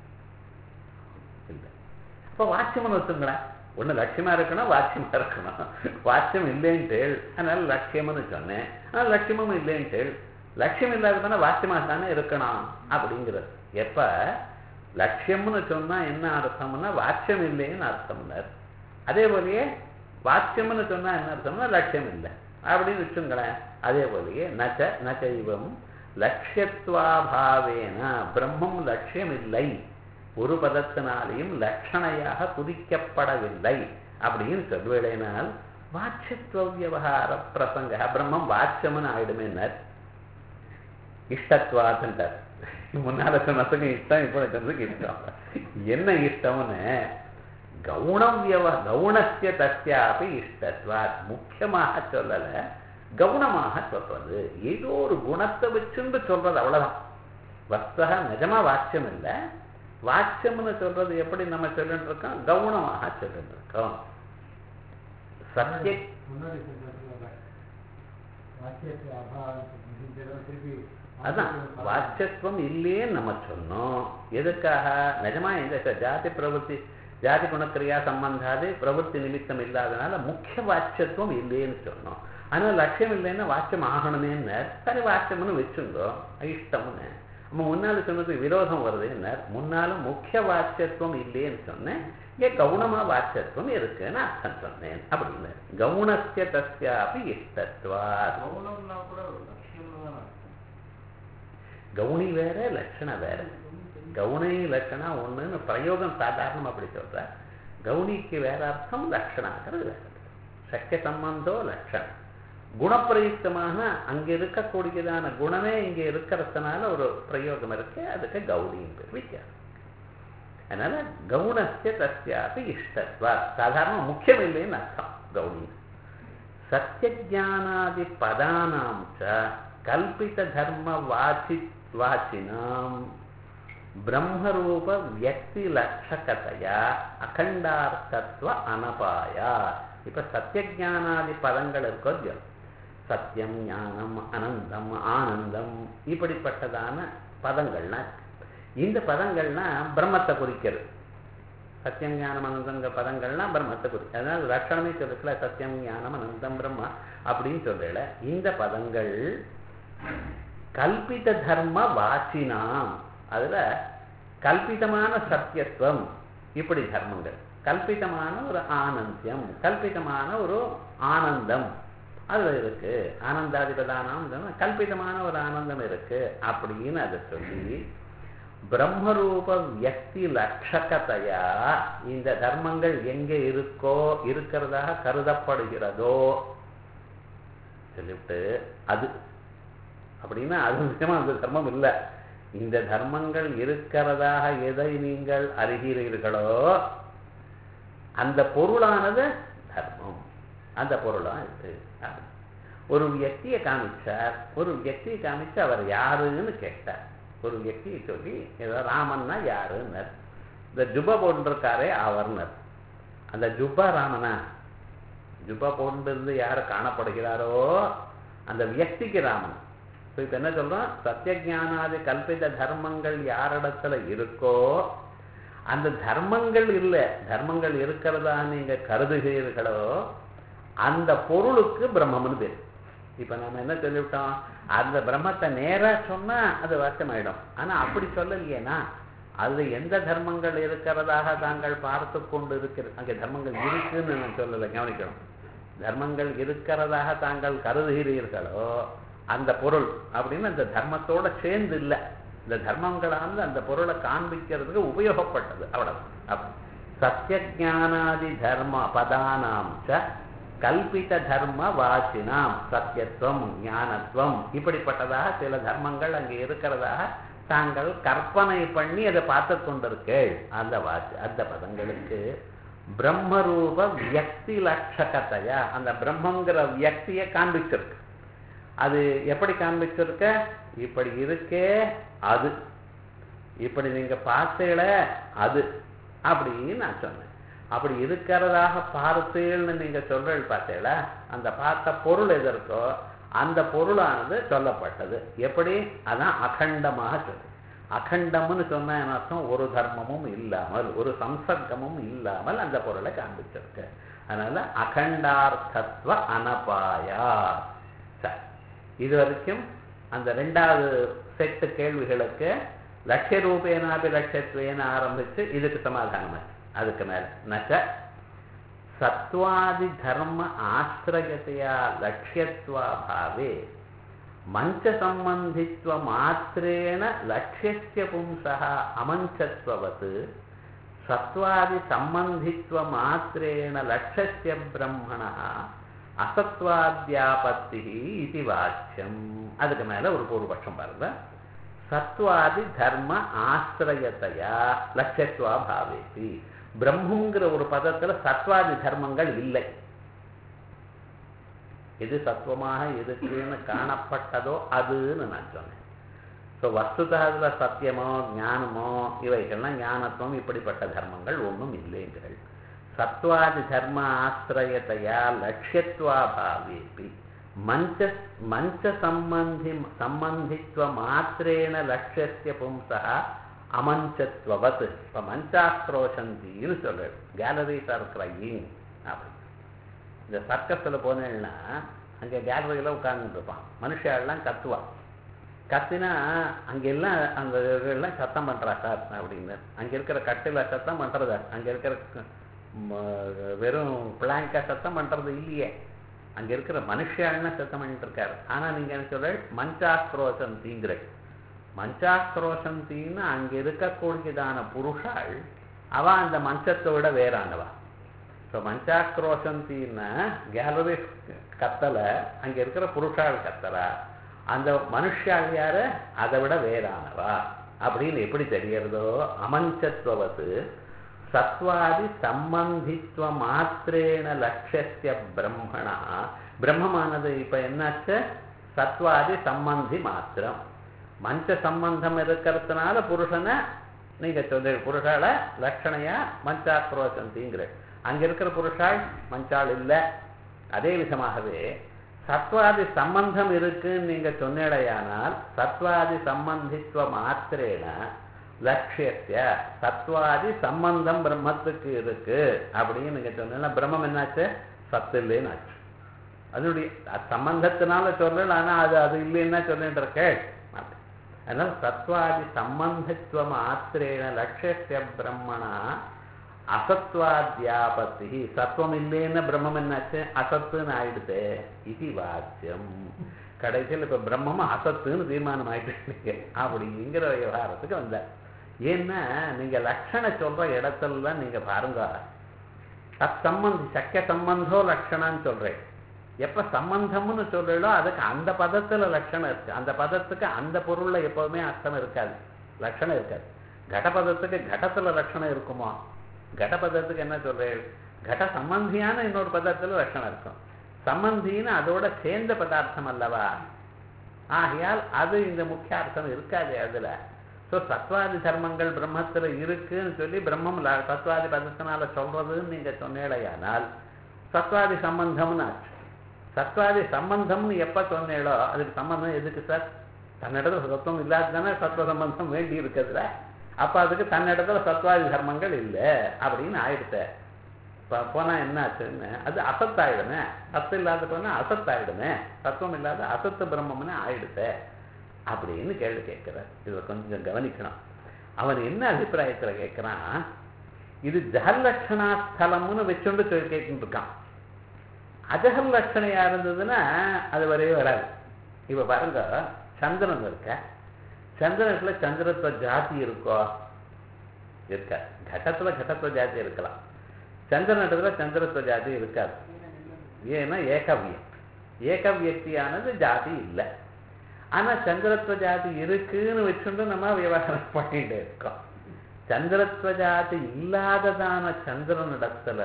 இல்லை அப்போ வாட்சியம்னு வச்சுங்களேன் ஒன்று லட்சியமா இருக்கணும் வாட்சியமா இருக்கணும் வாட்சியம் இல்லைன்ட்டு அதனால லட்சியம்னு சொன்னேன் ஆனால் லட்சியமும் இல்லைன்ட்டு லட்சியம் இல்லாததுனா வாட்சியமா தானே இருக்கணும் அப்படிங்கிறது எப்ப லட்சியம்னு சொன்னா என்ன அர்த்தம்னா வாட்சியம் இல்லைன்னு அர்த்தம்னார் அதே போலயே வாட்சியம்னு சொன்னா என்ன அர்த்தம்னா லட்சியம் இல்லை அப்படின்னு வச்சுங்களேன் அதே போலயே நச்ச நச்சைவம் லட்சியத்வாபாவேன பிரம்மம் லட்சியம் இல்லை ஒரு பதத்தினாலையும் லட்சணையாக குறிக்கப்படவில்லை அப்படின்னு சொல்வேனால் வாட்சத்துவ விவகார பிரசங்க பிரம்மம் வாட்சம்னு ஆயிடுமேனர் இஷ்டத்வாத்ன்றார் முன்னால சொன்னதுக்கு இஷ்டம் இப்போ சொன்னதுக்கு இஷ்டம் என்ன இஷ்டம்னு கவுணம் வியவ கவுணஸ்ய தஸ்யாபி இஷ்டத்வாத் முக்கியமாக சொல்லல கவுனமாக சொல்றது ஏதோ ஒரு குணத்தை வச்சுன்னு சொல்றது அவ்வளவுதான் வஸ்தக நிஜமா வாட்சியம் இல்லை வாட்சியம்னு சொல்றது எப்படி நம்ம சொல்லிட்டு இருக்கோம் கவுனமாக சொல்லிட்டு இருக்கோம் சத்திய அதான் வாட்சத்துவம் இல்லையேன்னு நம்ம சொன்னோம் எதுக்காக நிஜமா இந்த ஜாதி பிரவೃತ್ತಿ ஜாதி குணக்கிரியா சம்பந்தாது பிரவೃತ್ತಿ நிமித்தம் இல்லாதனால முக்கிய வாட்சத்துவம் இல்லைன்னு சொன்னோம் ஆனால் லட்சியம் இல்லைன்னா வாட்சியம் ஆகணுமேன்னு சரி வாட்சியம்னு வச்சுங்கோ இஷ்டம்னு நம்ம முன்னால சொன்னதுக்கு விரோதம் வருதுன்னார் முன்னாலும் முக்கிய வாட்சத்துவம் இல்லைன்னு சொன்னேன் இங்கே கவுனமா வாட்சத்துவம் இருக்குன்னு அர்த்தம் சொன்னேன் அப்படின்னு கவுனஸ்ய தஸ்யாபி இஷ்டத்வா கவுனி வேற லட்சணம் வேற கவுனி லட்சணம் ஒண்ணுன்னு பிரயோகம் சாதாரணம் அப்படி சொல்ற கவுனிக்கு வேற அர்த்தம் லட்சணங்கிறது வேற சக்கிய சம்பந்தோ லட்சணம் குணப்பிரயுக்தமாக அங்க இருக்கக்கூடியதான குணமே இங்க இருக்கிறதுனால ஒரு பிரயோகம் இருக்கு அதுக்கு கௌரியின் பேர் வித்தியாசம் அதனால கவுனஸ்ய தஸ்யாபி இஷ்டத்வா சாதாரண முக்கியம் இல்லைன்னு அர்த்தம் கௌரி சத்தியஜானாதி பதானாம் ச கல்பித தர்ம வாசி வாச்சினாம் பிரம்மரூப வியக்தி லட்சகதையா அகண்டார்த்தத்துவ அனபாயா இப்ப சத்தியஜானாதி பதங்கள் இருக்கோ இல்லையோ சத்தியம் ஞானம் அனந்தம் ஆனந்தம் இப்படிப்பட்டதான பதங்கள்னா இந்த பதங்கள்னா பிரம்மத்தை குறிக்கிறது சத்தியம் ஞானம் அனந்தங்க பதங்கள்னா பிரம்மத்தை குறிக்கும் அதனால லட்சணமே சொல்லுக்கல சத்தியம் ஞானம் அனந்தம் பிரம்மா அப்படின்னு சொல்லல இந்த பதங்கள் கல்பித தர்ம வாச்சினாம் அதுல கல்பிதமான சத்தியத்துவம் இப்படி தர்மங்கள் கல்பிதமான ஒரு ஆனந்தியம் கல்பிதமான ஒரு ஆனந்தம் அதுல இருக்கு ஆனந்தாதிபதானம் கல்பிதமான ஒரு ஆனந்தம் இருக்கு அப்படின்னு அதை சொல்லி பிரம்மரூப வியக்தி லட்சகத்தையா இந்த தர்மங்கள் எங்க இருக்கோ இருக்கிறதாக கருதப்படுகிறதோ சொல்லிவிட்டு அது அப்படின்னா அது நிச்சயமா அந்த தர்மம் இல்லை இந்த தர்மங்கள் இருக்கிறதாக எதை நீங்கள் அறிகிறீர்களோ அந்த பொருளானது தர்மம் அந்த பொருளா இது அப்படி. ஒரு வியக்தியை காமிச்சார் ஒரு வியக்தியை காமிச்சு அவர் யாருன்னு கேட்டார் ஒரு வியக்தியை சொல்லி ஏதோ ராமன்னா யாருன்னர் இந்த ஜுப போன்றிருக்காரே அவர்னர் அந்த ஜுப்பா ராமனா ஜுப்பா போன்றிருந்து யார் காணப்படுகிறாரோ அந்த வியக்திக்கு ராமன் இப்போ இப்போ என்ன சொல்றோம் சத்தியஜானாதி கல்பித தர்மங்கள் யாரிடத்துல இருக்கோ அந்த தர்மங்கள் இல்லை தர்மங்கள் இருக்கிறதா நீங்க கருதுகிறீர்களோ அந்த பொருளுக்கு பிரம்மம்னு பேர் இப்ப நம்ம என்ன சொல்லிவிட்டோம் அந்த பிரம்மத்தை நேரா சொன்னா அது வருத்தமாயிடும் ஆனா அப்படி சொல்லலையேனா அதுல எந்த தர்மங்கள் இருக்கிறதாக தாங்கள் பார்த்து கொண்டு இருக்கிற அங்கே தர்மங்கள் இருக்குன்னு நான் சொல்லலை கவனிக்கணும் தர்மங்கள் இருக்கிறதாக தாங்கள் கருதுகிறீர்களோ அந்த பொருள் அப்படின்னு அந்த தர்மத்தோட சேர்ந்து இல்லை இந்த தர்மங்களானது அந்த பொருளை காண்பிக்கிறதுக்கு உபயோகப்பட்டது அவ்வளவு அப்ப சத்தியஜானாதி தர்ம பதானாம் ச கல்பித தர்ம வாசினாம் சத்தியத்துவம் ஞானத்துவம் இப்படிப்பட்டதாக சில தர்மங்கள் அங்கே இருக்கிறதாக தாங்கள் கற்பனை பண்ணி அதை பார்த்து கொண்டிருக்கேள் அந்த வாசி அந்த பதங்களுக்கு பிரம்மரூப வியக்தி லட்சகத்தையா அந்த பிரம்மங்கிற வியக்தியை காண்பிச்சிருக்கு அது எப்படி காண்பிச்சிருக்க இப்படி இருக்கே அது இப்படி நீங்க பார்த்தீங்கள அது அப்படின்னு நான் சொன்னேன் அப்படி இருக்கிறதாக பார்த்தீள்னு நீங்க சொல்றது பார்த்தீங்களா அந்த பார்த்த பொருள் எது இருக்கோ அந்த பொருளானது சொல்லப்பட்டது எப்படி அதான் அகண்டமாக சொல்லு அகண்டம்னு சொன்ன என்ன அர்த்தம் ஒரு தர்மமும் இல்லாமல் ஒரு சம்சர்க்கமும் இல்லாமல் அந்த பொருளை காண்பிச்சிருக்கு அதனால அகண்டார்த்தத்துவ அனபாயா சரி இது வரைக்கும் அந்த ரெண்டாவது செட்டு கேள்விகளுக்கு லட்சிய ரூபேனாபி லட்சத்துவேன ஆரம்பிச்சு இதுக்கு சமாதானம் அதுக்கு மேல நச்ச சத்வாதி தர்ம ஆசிரயத்தையா லட்சியத்வாபாவே மஞ்ச சம்பந்தித்வ மாத்திரேன லட்சியஸ்ய பும்சः அமஞ்சத்வவத் சத்வாதி சம்பந்தித்வ மாத்திரேன லட்சஸ்ய பிரம்மணः அசத்வாத்யாபத்தி இது வாக்கியம் அதுக்கு மேல ஒரு பூர்வபட்சம் பாருங்க சத்வாதி தர்ம ஆசிரயத்தையா லட்சத்வா பாவேதி பிரம்முங்கிற ஒரு பதத்துல சத்வாதி தர்மங்கள் இல்லை எது சத்துவமாக இருக்குன்னு காணப்பட்டதோ அதுன்னு நான் சொன்னேன் ஸோ வஸ்துதா அதுல சத்தியமோ ஞானமோ இவைகள்லாம் ஞானத்துவம் இப்படிப்பட்ட தர்மங்கள் ஒன்றும் இல்லைங்கள் சத்வாதி தர்ம ஆசிரயத்தையா லட்சியத்வாபாவேபி மஞ்ச மஞ்ச சம்பந்தி சம்பந்தித்வ மாத்திரேன லட்சியஸ்ய பும்சா அமஞ்சத்வவத் இப்போ மஞ்சாக்ரோஷந்தின்னு சொல்லு கேலரிஸ் ஆர் கிரையிங் அப்படி இந்த சர்க்கஸில் போனேன்னா அங்கே கேலரியில் உட்கார்ந்துட்டு இருப்பான் மனுஷாலாம் கத்துவான் கத்தினா அங்கெல்லாம் அந்த எல்லாம் சத்தம் பண்ணுறா சார் அப்படின்னு அங்கே இருக்கிற கட்டில் சத்தம் பண்ணுறதா அங்கே இருக்கிற வெறும் பிளாங்கா சத்தம் பண்ணுறது இல்லையே அங்கே இருக்கிற மனுஷாள்னா சத்தம் பண்ணிட்டு இருக்காரு ஆனால் நீங்கள் என்ன சொல்ற மஞ்சாக்ரோஷம் தீங்குற மஞ்சாக்ரோஷம் தீன்னு அங்கே இருக்கக்கூடியதான புருஷாள் அவ அந்த மஞ்சத்தை விட வேறானவா ஸோ மஞ்சாக்ரோஷம் தீன்னா கேலரி கத்தலை அங்கே இருக்கிற புருஷாள் கத்தலா அந்த மனுஷாள் யாரு அதை விட வேறானவா அப்படின்னு எப்படி தெரியறதோ அமஞ்சத்வத்து சத்வாதி சம்பந்தித்வ மாத்திரேன லட்சிய பிரம்மணா பிரம்மமானது இப்ப என்னாச்சு சத்வாதி சம்பந்தி மாத்திரம் மஞ்ச சம்பந்தம் இருக்கிறதுனால புருஷனை நீங்க சொல்ற புருஷால லட்சணையா மஞ்சாக்ரோசந்திங்கிற அங்க இருக்கிற புருஷாள் மஞ்சாள் இல்லை அதே விதமாகவே சத்வாதி சம்பந்தம் இருக்குன்னு நீங்க சொன்னடையானால் சத்வாதி சம்பந்தித்வ மாத்திரேன லட்சியத்திய சத்வாதி சம்பந்தம் பிரம்மத்துக்கு இருக்கு அப்படின்னு நீங்க சொன்னா பிரம்மம் என்னாச்சு சத்து இல்லைன்னு ஆச்சு அதனுடைய சம்பந்தத்தினால சொல்றேன் ஆனா அது அது இல்லைன்னா சொல்லிட்டு இருக்க அதனால சத்வாதி சம்பந்தித்துவ மாத்திரேன லட்சிய பிரம்மணா அசத்வாத்யாபத்தி சத்துவம் இல்லைன்னு பிரம்மம் என்னாச்சு அசத்துன்னு ஆயிடுது இது வாக்கியம் கடைசியில் இப்ப பிரம்மமும் அசத்துன்னு தீர்மானம் ஆயிட்டு அப்படிங்கிற விவகாரத்துக்கு வந்தார் ஏன்னா நீங்க லட்சண சொல்ற இடத்துல தான் நீங்க பாருங்க சம்பந்தி சக்கிய சம்பந்தோ லட்சணம்னு சொல்றேன் எப்ப சம்பந்தம்னு சொல்றீங்களோ அதுக்கு அந்த பதத்துல லட்சணம் இருக்கு அந்த பதத்துக்கு அந்த பொருள்ல எப்பவுமே அர்த்தம் இருக்காது லட்சணம் இருக்காது கடபதத்துக்கு கடத்துல லட்சணம் இருக்குமா கடபதத்துக்கு என்ன சொல்றேன் கட சம்பந்தியான இன்னொரு பதத்துல லட்சணம் இருக்கும் சம்பந்தின்னு அதோட சேர்ந்த பதார்த்தம் அல்லவா ஆகையால் அது இந்த முக்கிய அர்த்தம் இருக்காது அதுல ஸோ சத்வாதி தர்மங்கள் பிரம்மத்துல இருக்குன்னு சொல்லி பிரம்மம் ல- சத்வாதி பதத்தினால சொல்றதுன்னு நீங்க சொன்னேடையானால் சத்வாதி சம்பந்தம்னு ஆச்சு சத்வாதி சம்பந்தம்னு எப்ப சொன்னேளோ அதுக்கு சம்பந்தம் எதுக்கு சார் தன்னிடத்துல சத்துவம் இல்லாததானே சத்வ சம்பந்தம் வேண்டி இருக்குதுல அப்ப அதுக்கு தன்னிடத்துல சத்வாதி தர்மங்கள் இல்லை அப்படின்னு ஆயிடுத்த ப- போனா என்ன ஆச்சுன்னு அது அசத்தாயிடுமே சத்து இல்லாத போனா அசத்தாயிடுமே சத்துவம் இல்லாத அசத்து பிரம்மம்னு ஆயிடுத்த அப்படின்னு கேள்வி கேட்கிறார் இதை கொஞ்சம் கவனிக்கணும் அவன் என்ன அபிப்பிராயத்துல கேட்கிறான் இது ஜகல்லட்சணா ஸ்தலம்னு வச்சுண்டு சொல்லி கேட்டுட்டு இருக்கான் அஜகல் லட்சணையா இருந்ததுன்னா அது வரவே வராது இப்ப பாருங்க சந்திரன் இருக்க சந்திரத்துல சந்திரத்துவ ஜாதி இருக்கோ இருக்க கடத்துல கடத்துவ ஜாதி இருக்கலாம் சந்திரனத்துல சந்திரத்துவ ஜாதி இருக்காது ஏன்னா ஏகவியம் ஏகவியக்தியானது ஜாதி இல்லை ஆனா சந்திரத்துவ ஜாதி இருக்குன்னு வச்சுட்டு நம்ம விவகாரம் பண்ணிட்டு இருக்கோம் சந்திரத்துவ ஜாதி இல்லாததான சந்திரனிடத்துல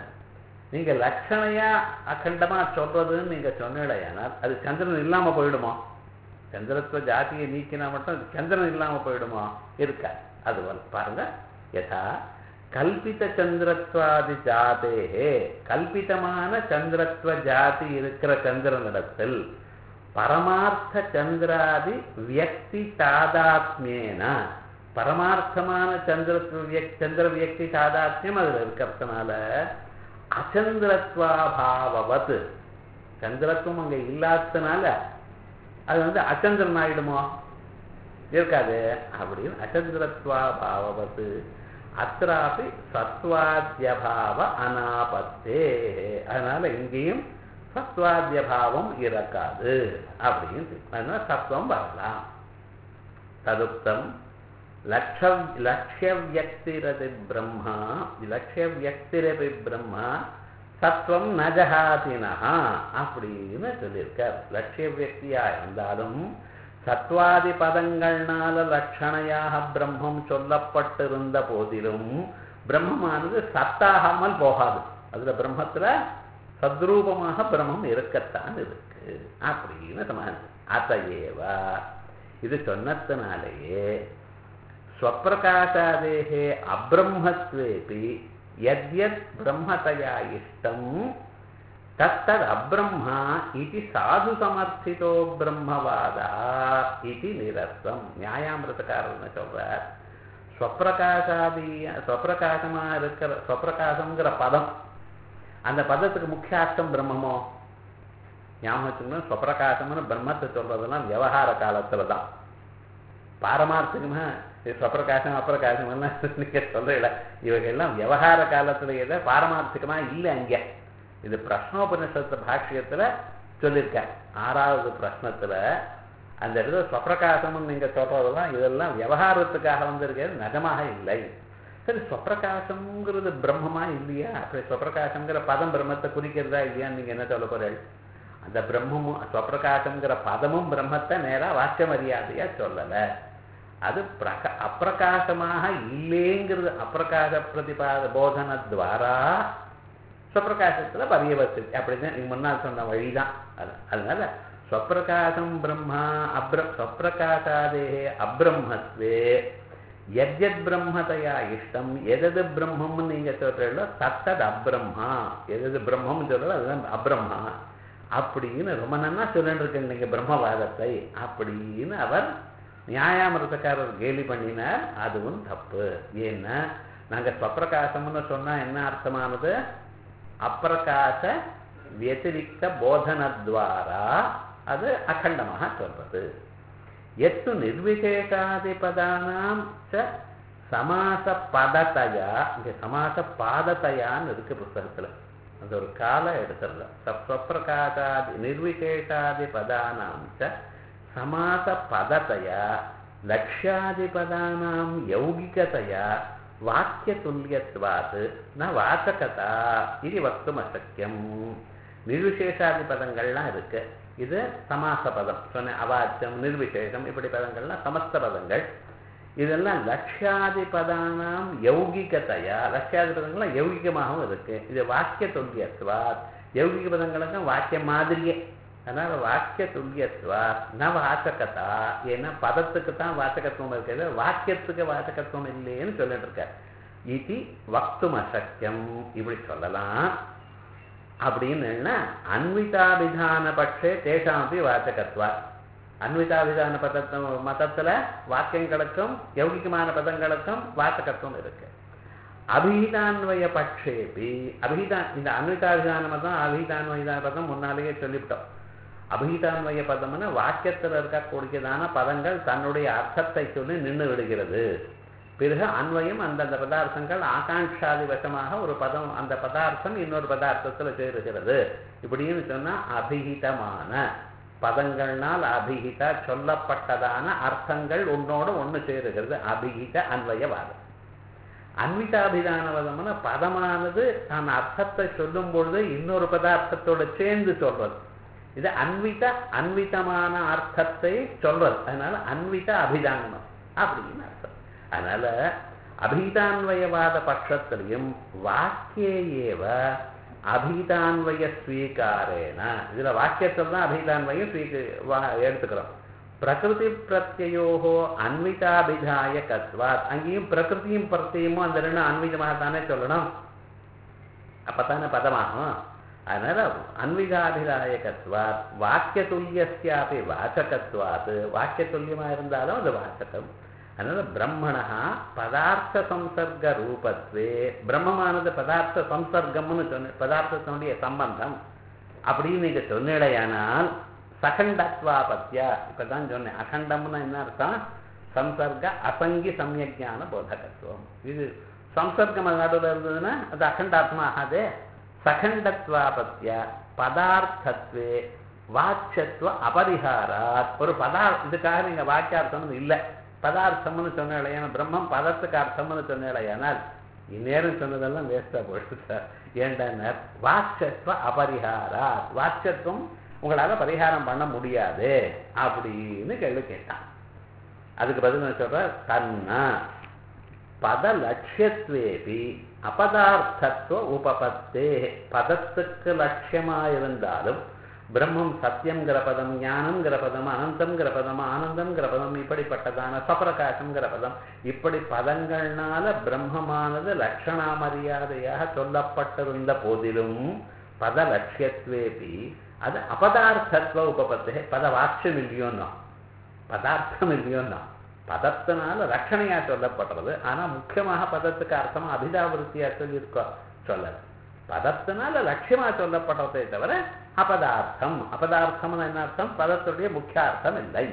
நீங்க லட்சணையா அகண்டமா சொல்றதுன்னு நீங்க சொன்னீடையானால் அது சந்திரன் இல்லாம போயிடுமா சந்திரத்துவ ஜாதியை நீக்கினா மட்டும் அது சந்திரன் இல்லாம போயிடுமா இருக்காது அது வந்து பாருங்க யதா கல்பித சந்திரத்வாதி ஜாதேஹே கல்பிதமான சந்திரத்துவ ஜாதி இருக்கிற சந்திரனிடத்தில் பரமார்த்த சந்திராதி வியக்தி தாதாத்மியேன பரமார்த்தமான சந்திரத்துவ வியக் சந்திர வியக்தி தாதாத்மியம் அதுல இருக்கிறதுனால அச்சந்திரத்வாபாவத் சந்திரத்துவம் அங்க இல்லாததுனால அது வந்து அச்சந்திரன் ஆயிடுமோ இருக்காது அப்படின்னு அச்சந்திரத்வாபாவத் அत्रापि சத்வாத்யபாவ அனாபத்தே அதனால இங்கேயும் சத்வாத்யபாவம் இருக்காது அப்படின்னு அதனால சத்துவம் வரலாம் ததுக்தம் லட்ச லட்சியவியக்திரதி பிரம்மா லட்சியவியக்திரபி பிரம்மா சத்வம் நஜகாதினா அப்படின்னு சொல்லியிருக்கார் லட்சிய வியக்தியா இருந்தாலும் சத்வாதி பதங்கள்னால லட்சணையாக பிரம்மம் சொல்லப்பட்டிருந்த போதிலும் பிரம்மமானது சத்தாகாமல் போகாது அதுல பிரம்மத்துல சத்ரூபமாக பிரம்மம் இருக்கத்தான் இருக்கு அப்படின்னு சமாதி அத்தையேவா இது சொன்னத்தினாலேயே ஸ்வப்பிரகாசாதேகே அப்ரம்மத்வேபி யத்யத் பிரம்மதயா இஷ்டம் தத்தத் அப்ரம்மா இது சாது சமர்த்திதோ பிரம்மவாதா இது நிரஸ்தம் நியாயாமிரதக்காரர்னு சொல்றார் ஸ்வப்பிரகாசாதி ஸ்வப்பிரகாசமா இருக்கிற ஸ்வப்பிரகாசம்ங்கிற பதம் அந்த பதத்துக்கு முக்கிய அர்த்தம் பிரம்மமோ ஞாபகம் வச்சுக்கணும் ஸ்வப்பிரகாசம்னு பிரம்மத்தை சொல்றதெல்லாம் விவகார காலத்துல தான் பாரமார்த்திகமா இது ஸ்வப்பிரகாசம் அப்பிரகாசம் எல்லாம் நீங்க சொல்றீங்கள இவைகள்லாம் விவகார காலத்துல தான் பாரமார்த்திகமா இல்லை அங்க இது பிரஷ்னோபனிஷத்து பாஷ்யத்துல சொல்லியிருக்கார் ஆறாவது பிரஷ்னத்துல அந்த இடத்துல ஸ்வப்பிரகாசம்னு நீங்க சொல்றதெல்லாம் இதெல்லாம் விவகாரத்துக்காக வந்திருக்கிறது நிஜமாக இல்லை சரி ஸ்வப்பிரகாசம்ங்கிறது பிரம்மமா இல்லையா அப்படி ஸ்வப்பிரகாசம்ங்கிற பதம் பிரம்மத்தை குறிக்கிறதா இல்லையான்னு நீங்க என்ன சொல்ல போறீங்க அந்த பிரம்மமும் ஸ்வப்பிரகாசம்ங்கிற பதமும் பிரம்மத்தை நேரா வாக்கிய மரியாதையா சொல்லலை அது பிரக அப்பிரகாசமாக இல்லைங்கிறது அப்பிரகாச பிரதிபாத போதன துவாரா ஸ்வப்பிரகாசத்துல பரியவஸ்து அப்படின்னு நீங்க முன்னால் சொன்ன வழிதான் அது அதனால ஸ்வப்பிரகாசம் பிரம்மா அப்ர ஸ்வப்பிரகாசாதே அப்ரம்மத்வே எத்யத் பிரம்மதையா இஷ்டம் எதது பிரம்மம்னு நீங்க சொல்றீங்களோ தத்தது அப்ரம்மா எதது பிரம்மம்னு சொல்றோ அதுதான் அப்ரம்மா அப்படின்னு ரொம்ப நன்னா சொல்லிட்டு இருக்கேன் நீங்க பிரம்மவாதத்தை அப்படின்னு அவர் நியாயாமிரதக்காரர் கேலி பண்ணினார் அதுவும் தப்பு ஏன்னா நாங்க ஸ்வப்பிரகாசம்னு சொன்னா என்ன அர்த்தமானது அப்பிரகாச வத்திரிக்த போதனத்வாரா அது அகண்டமாக சொல்றது எத்து நிர்விசேஷாதிபதானாம் ச சமாச பதத்தையா இங்க சமாச பாதத்தையான்னு இருக்கு புஸ்தகத்துல அந்த ஒரு காலம் எடுத்துடல சப்ரகாசாதி நிர்விசேஷாதி பதானாம் ச சமாச பதத்தையா லக்ஷாதிபதானாம் யௌகிகதையா வாக்கியதுல்யத்வாத் ந வாசகதா இது வக்தும் அசக்கியம் நிர்விசேஷாதி பதங்கள்லாம் இருக்கு இது சமாச பதம் சொன்ன அவாச்சியம் நிர்விசேஷம் இப்படி பதங்கள்லாம் சமஸ்த பதங்கள் இதெல்லாம் லட்சியாதி பதானாம் யௌகிகதையா லட்சியாதி பதங்கள்லாம் யௌகிகமாகவும் இருக்கு இது வாக்கிய துல்லியத்வாத் யௌகிக பதங்களுக்கும் வாக்கியம் மாதிரியே அதனால வாக்கிய துல்லியத்வா ந வாசகதா ஏன்னா பதத்துக்கு தான் வாசகத்துவம் இருக்கிறது வாக்கியத்துக்கு வாசகத்துவம் இல்லைன்னு சொல்லிட்டு இருக்கார் இது வக்தும் அசக்கியம் இப்படி சொல்லலாம் அப்படின்னு அன்விதாபிதான பட்சே தேசாம்பி வாசகத்வா அன்விதாபிதான பதத்து மதத்துல வாக்கியங்களுக்கும் யௌகிகமான பதங்களுக்கும் வாசகத்துவம் இருக்கு அபிதான்வய பட்சேபி அபிதான் இந்த அன்விதாபிதான மதம் அபிதான்வயதான பதம் முன்னாலேயே சொல்லிவிட்டோம் அபிதான்வய பதம்னா வாக்கியத்தில் இருக்கக்கூடியதான பதங்கள் தன்னுடைய அர்த்தத்தை சொல்லி நின்று விடுகிறது பிறகு அன்வயம் அந்தந்த பதார்த்தங்கள் ஆகாங்காதி வசமாக ஒரு பதம் அந்த பதார்த்தம் இன்னொரு பதார்த்தத்தில் சேருகிறது இப்படின்னு சொன்னா அபிஹிதமான பதங்கள்னால் அபிஹித சொல்லப்பட்டதான அர்த்தங்கள் உன்னோடு ஒன்று சேருகிறது அபிஹித அன்வயவாதம் அன்விதாபிதானவதம்னா பதமானது தான் அர்த்தத்தை சொல்லும் பொழுது இன்னொரு பதார்த்தத்தோட சேர்ந்து சொல்றது இது அன்வித அன்விதமான அர்த்தத்தை சொல்றது அதனால அன்வித அபிதானம் அப்படின்னு அர்த்தம் அதனால அபிதான்வயவாத பட்சத்திலையும் வாக்கியே ஏவ அபிதான்வய ஸ்வீகாரேன இதுல வாக்கியத்தில் தான் அபிதான்வயம் ஸ்வீக எடுத்துக்கிறோம் பிரகிருதி பிரத்யோகோ அன்விதாபிதாய கத்வாத் அங்கேயும் பிரகிருதியும் பிரத்தியமும் அந்த ரெண்டும் அன்விதமாக தானே சொல்லணும் அப்பத்தானே பதமாகும் அதனால அன்விதாபிதாயகத்வாத் வாக்கிய துல்லியஸ்யாபி வாச்சகத்வாத் வாக்கிய துல்லியமா இருந்தாலும் அது வாச்சகம் அதனால பிரம்மணா பதார்த்த சம்சர்க ரூபத்வே பிரம்மமானது பதார்த்த சம்சர்க்கம்னு சொன்ன பதார்த்தத்தினுடைய சம்பந்தம் அப்படின்னு நீங்க சொன்னீடையானால் சகண்டத்வாபத்தியா இப்பதான் சொன்னேன் அகண்டம்னு என்ன அர்த்தம் சம்சர்க அசங்கி சமயஜான போதகத்துவம் இது சம்சர்க்கம் நடுவில் இருந்ததுன்னா அது அகண்டாத்மா ஆகாதே சகண்டத்வாபத்திய பதார்த்தத்வே வாட்சத்துவ அபரிகாராத் ஒரு பதார்த்த இதுக்காக நீங்க வாக்கியார்த்தம்னு இல்லை பதார்த்தம்னு சொன்னாலையான பிரம்மம் பதத்துக்கு அர்த்தம்னு சொன்னாலையானால் இந்நேரம் சொன்னதெல்லாம் வேஸ்டா போயிடுது சார் ஏண்டனர் வாட்சத்துவ அபரிகாராத் வாட்சத்துவம் உங்களால பரிகாரம் பண்ண முடியாது அப்படின்னு கேள்வி கேட்டான் அதுக்கு பதில் நான் சொல்ற தன்னா பத லட்சியத்வேபி அபதார்த்தத்துவ உபபத்தே பதத்துக்கு லட்சியமா இருந்தாலும் பிரம்மம் சத்தியங்கிற பதம் ஞானம்ங்கிற பதம் அனந்தம்ங்கிற பதம் ஆனந்தம்ங்கிற பதம் இப்படிப்பட்டதான சப்பிரகாசம்ங்கிற பதம் இப்படி பதங்கள்னால பிரம்மமானது லட்சணா மரியாதையாக சொல்லப்பட்டிருந்த போதிலும் பத லட்சியத்வேபி அது அபதார்த்தத்துவ உபபத்தே பத வாட்சியம் இல்லையோன்னா பதார்த்தம் இல்லையோன்னா பதத்தினால ரட்சணையா சொல்லப்படுறது ஆனா முக்கியமாக பதத்துக்கு அர்த்தமா அபிதாவிருத்தியா சொல்லியிருக்கோம் சொல்லல பதத்தினால லட்சியமா சொல்லப்படுறதே தவிர அபதார்த்தம் அபதார்த்தம் என்ன அர்த்தம் பதத்துடைய முக்கிய அர்த்தம் இல்லை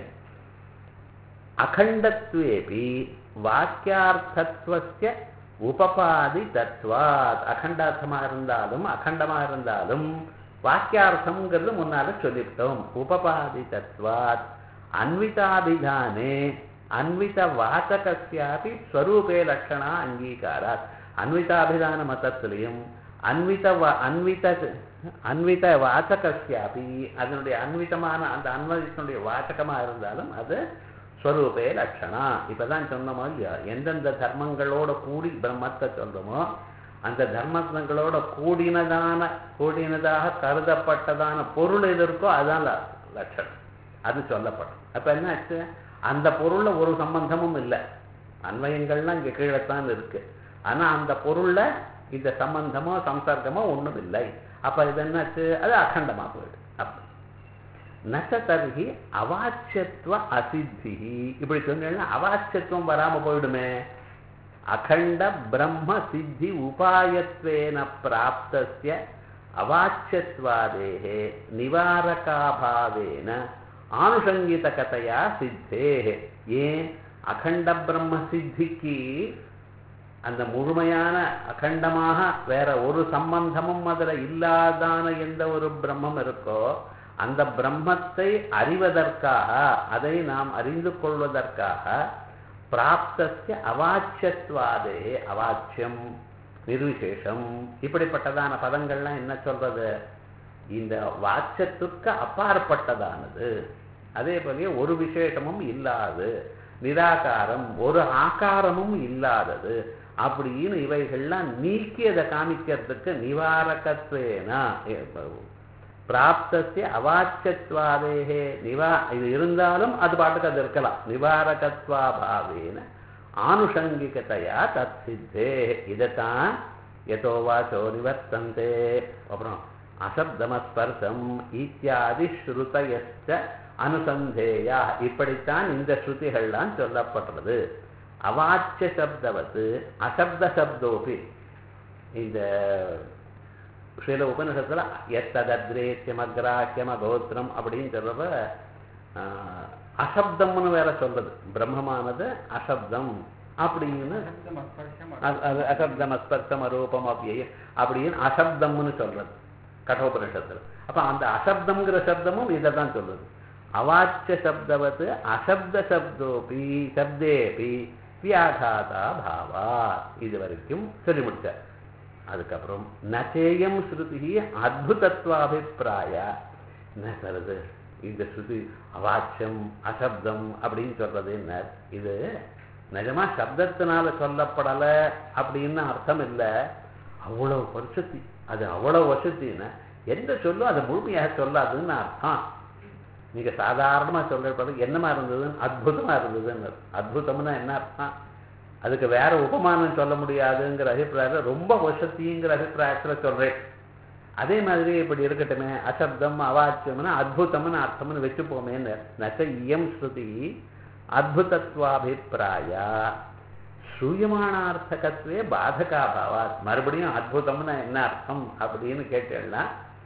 அகண்டத்வேபி வாக்கியார்த்தத்துவஸ்ய உபபாதி தத்துவாத் அகண்டார்த்தமா இருந்தாலும் அகண்டமா இருந்தாலும் வாக்கியார்த்தம்ங்கிறது முன்னால சொல்லிவிட்டோம் உபபாதி தத்துவாத் அன்விதாபிதானே அன்வித வாசகசியாபி ஸ்வரூபே லட்சணா அங்கீகாராத் அன்விதாபிதான மதத்திலையும் அன்வித அன்வித அன்வித வாசகசியாபி அதனுடைய அன்விதமான அந்த அன்வயத்தினுடைய வாசகமா இருந்தாலும் அது ஸ்வரூபே லட்சணா இப்பதான் சொன்னோமோ இல்லையா எந்தெந்த தர்மங்களோட கூடி பிரம்மத்தை சொல்றோமோ அந்த தர்மங்களோட கூடினதான கூடினதாக கருதப்பட்டதான பொருள் எது இருக்கோ அதான் லட்சணம் அது சொல்லப்படும் அப்ப என்ன ஆச்சு அந்த பொருள்ல ஒரு சம்பந்தமும் இல்லை அன்வயங்கள்லாம் இங்க கீழத்தான் இருக்கு ஆனா அந்த பொருள்ல இந்த சம்பந்தமோ சம்சர்க்கமோ ஒண்ணும் இல்லை அப்ப இது என்னாச்சு அது அகண்டமா போயிடு அப்ப நச்சதர்கி அவாச்சியத்துவ அசித்தி இப்படி சொன்னா அவாச்சியத்துவம் வராம போயிடுமே அகண்ட பிரம்ம சித்தி உபாயத்வேன பிராப்தஸ்ய அவாச்சியத்வாதேகே நிவாரகாபாவேன ஆனுஷங்கிதகதையா சித்தே ஏன் அகண்ட பிரம்ம சித்திக்கு அந்த முழுமையான அகண்டமாக வேற ஒரு சம்பந்தமும் அதுல இல்லாதான எந்த ஒரு பிரம்மம் இருக்கோ அந்த பிரம்மத்தை அறிவதற்காக அதை நாம் அறிந்து கொள்வதற்காக பிராப்தஸ்ய அவாச்சியத்வாதே அவாச்சியம் நிர்விசேஷம் இப்படிப்பட்டதான பதங்கள்லாம் என்ன சொல்றது இந்த வாச்சத்துக்கு அப்பாற்பட்டதானது அதே போல ஒரு விசேஷமும் இல்லாது நிராகாரம் ஒரு ஆகாரமும் இல்லாதது அப்படின்னு இவைகள்லாம் நீக்கி அதை காமிக்கிறதுக்கு நிவாரகத்வேனா பிராப்தசிய அவாச்சத்வாதேகே நிவா இது இருந்தாலும் அது பாட்டுக்கு அது இருக்கலாம் நிவாரகத்வாபாவேன ஆனுஷங்கிகதையா தத் சித்தே இதைத்தான் எதோ வாச்சோ நிவர்த்தந்தே அப்புறம் அசப்தமஸ்பர்சம் இத்தியாதி ஸ்ருதயஸ்ட அனுசந்தேயா இப்படித்தான் இந்த ஸ்ருதிகள்லாம் சொல்லப்படுறது அவாச்சிய சப்தவத்து அசப்த சப்தோபி இந்த சில உபநிஷத்துல எத்ததத்ரேத்தியம் அக்ராக்கியம் அகோத்திரம் அப்படின்னு சொல்றப்ப அசப்தம்னு வேற சொல்றது பிரம்மமானது அசப்தம் அப்படின்னு அது அசப்தம் அஸ்பர்த்தம் அரூபம் அவ்விய அப்படின்னு அசப்தம்னு சொல்றது கட்டோபனிஷத்துல அப்ப அந்த அசப்தம்ங்கிற சப்தமும் இதை தான் சொல்றது அவாச்சிய சப்தவத்து அசப்த சப்தோபி சப்தேபி வியாகாதா பாவா இது வரைக்கும் சொல்லி முடிச்சார் அதுக்கப்புறம் நச்சேயம் ஸ்ருதி அத்புதத்வாபிப்பிராய என்ன சொல்றது இந்த ஸ்ருதி அவாச்சியம் அசப்தம் அப்படின்னு சொல்றது என்ன இது நிஜமா சப்தத்தினால சொல்லப்படல அப்படின்னு அர்த்தம் இல்லை அவ்வளவு பரிசக்தி அது அவ்வளவு வசத்தின்னு எந்த சொல்லும் அதை முழுமையாக சொல்லாதுன்னு அர்த்தம் நீங்க சாதாரணமா சொல்றது என்னமா இருந்ததுன்னு அற்புதமா இருந்ததுன்னு அற்புதம்னா என்ன அர்த்தம் அதுக்கு வேற உபமானம் சொல்ல முடியாதுங்கிற அபிப்பிராயத்தில் ரொம்ப வசதிங்கிற அபிப்பிராயத்துல சொல்றேன் அதே மாதிரி இப்படி இருக்கட்டுமே அசப்தம் அவாச்சியம்னா அத்புதம்னு அர்த்தம்னு வச்சுப்போமேன்னு நச்ச இயம் ஸ்ருதி அத்புதத்வாபிப்பிராய சூயமானார்த்தகத்துவே பாதகாபாவா மறுபடியும் அற்புதம்னு என்ன அர்த்தம் அப்படின்னு கேட்டேன்னா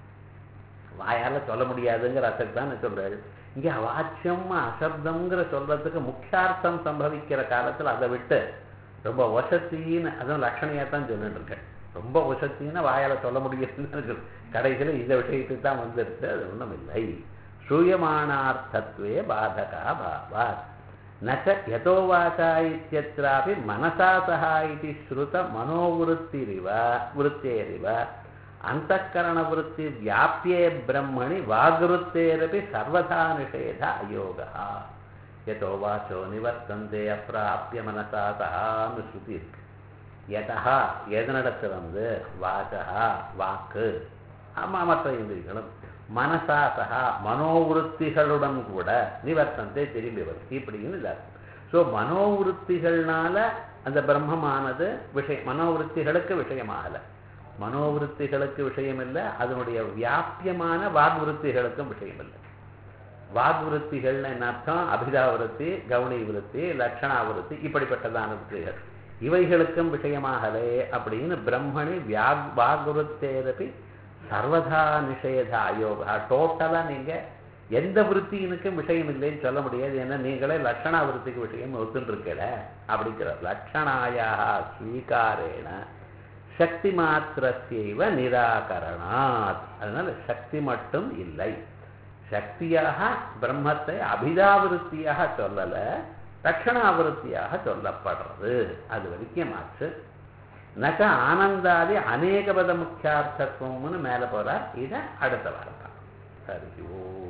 வாயால சொல்ல முடியாதுங்கிற அர்த்தத்தை தான் சொல்றாரு இங்க அவாச்சியம் அசப்தம்ங்கிற சொல்றதுக்கு முக்கியார்த்தம் சம்பவிக்கிற காலத்துல அதை விட்டு ரொம்ப வசத்தின்னு அதுவும் லட்சணையா தான் சொல்லிட்டு இருக்கேன் ரொம்ப வசத்தின்னு வாயால சொல்ல முடியாதுன்னு கடைசியில் இந்த விஷயத்துக்கு தான் வந்துடுது அது ஒன்றும் இல்லை சூயமானார்த்தத்வே பாதகா பாவா நச்ச யதோ வாச்சா இத்தியत्रापि மனசா சஹா இது ஸ்ருத மனோவிருத்திரிவ விருத்தேரிவ அந்தக்கரணவருத்தி வியாபியே பிரம்மணி வாக்ருத்தேரப்பி சர்வதா நிஷேத அயோகா எதோ வாச்சோ நிவர்த்தந்தே அப்பிராப்பிய மனசா சகான்னு ஸ்ருதி இருக்கு எதா எதனிடத்து வந்து வாசகா வாக்கு ஆமா மற்ற இந்திரிகளும் மனசா சகா மனோவிருத்திகளுடன் கூட நிவர்த்தந்தே திரும்பி வரும் இப்படின்னு இதாகும் ஸோ மனோவிருத்திகள்னால அந்த பிரம்மமானது விஷயம் மனோவிருத்திகளுக்கு விஷயமாகலை மனோவிருத்திகளுக்கு விஷயம் இல்லை அதனுடைய வியாபியமான வாக்விருத்திகளுக்கும் விஷயம் இல்லை வாக்விருத்திகள்னு என்ன அர்த்தம் அபிதாவிருத்தி கவுனி விருத்தி லட்சணாவிருத்தி இப்படிப்பட்டதான விருத்திகள் இவைகளுக்கும் விஷயமாகலே அப்படின்னு பிரம்மணி வியாக் வாக்விருத்தேரப்பி சர்வதா நிஷேத அயோகா டோட்டலாக நீங்கள் எந்த விருத்தியினுக்கும் விஷயம் இல்லைன்னு சொல்ல முடியாது ஏன்னா நீங்களே லட்சணா விருத்திக்கு விஷயம் ஒத்துருக்கல அப்படிங்கிற லட்சணாயா ஸ்வீகாரேன சக்தி மாத்திரத்தைவ நிராகரணாத் அதனால சக்தி மட்டும் இல்லை சக்தியாக பிரம்மத்தை அபிதாவிருத்தியாக சொல்லல லட்சணாவிருத்தியாக சொல்லப்படுறது அது வரைக்கும் ஆச்சு நக ஆனந்தாதி அநேகபத முக்கியார்த்தத்துவம்னு மேல போறார் இதை அடுத்த வாரம் சரி ஓ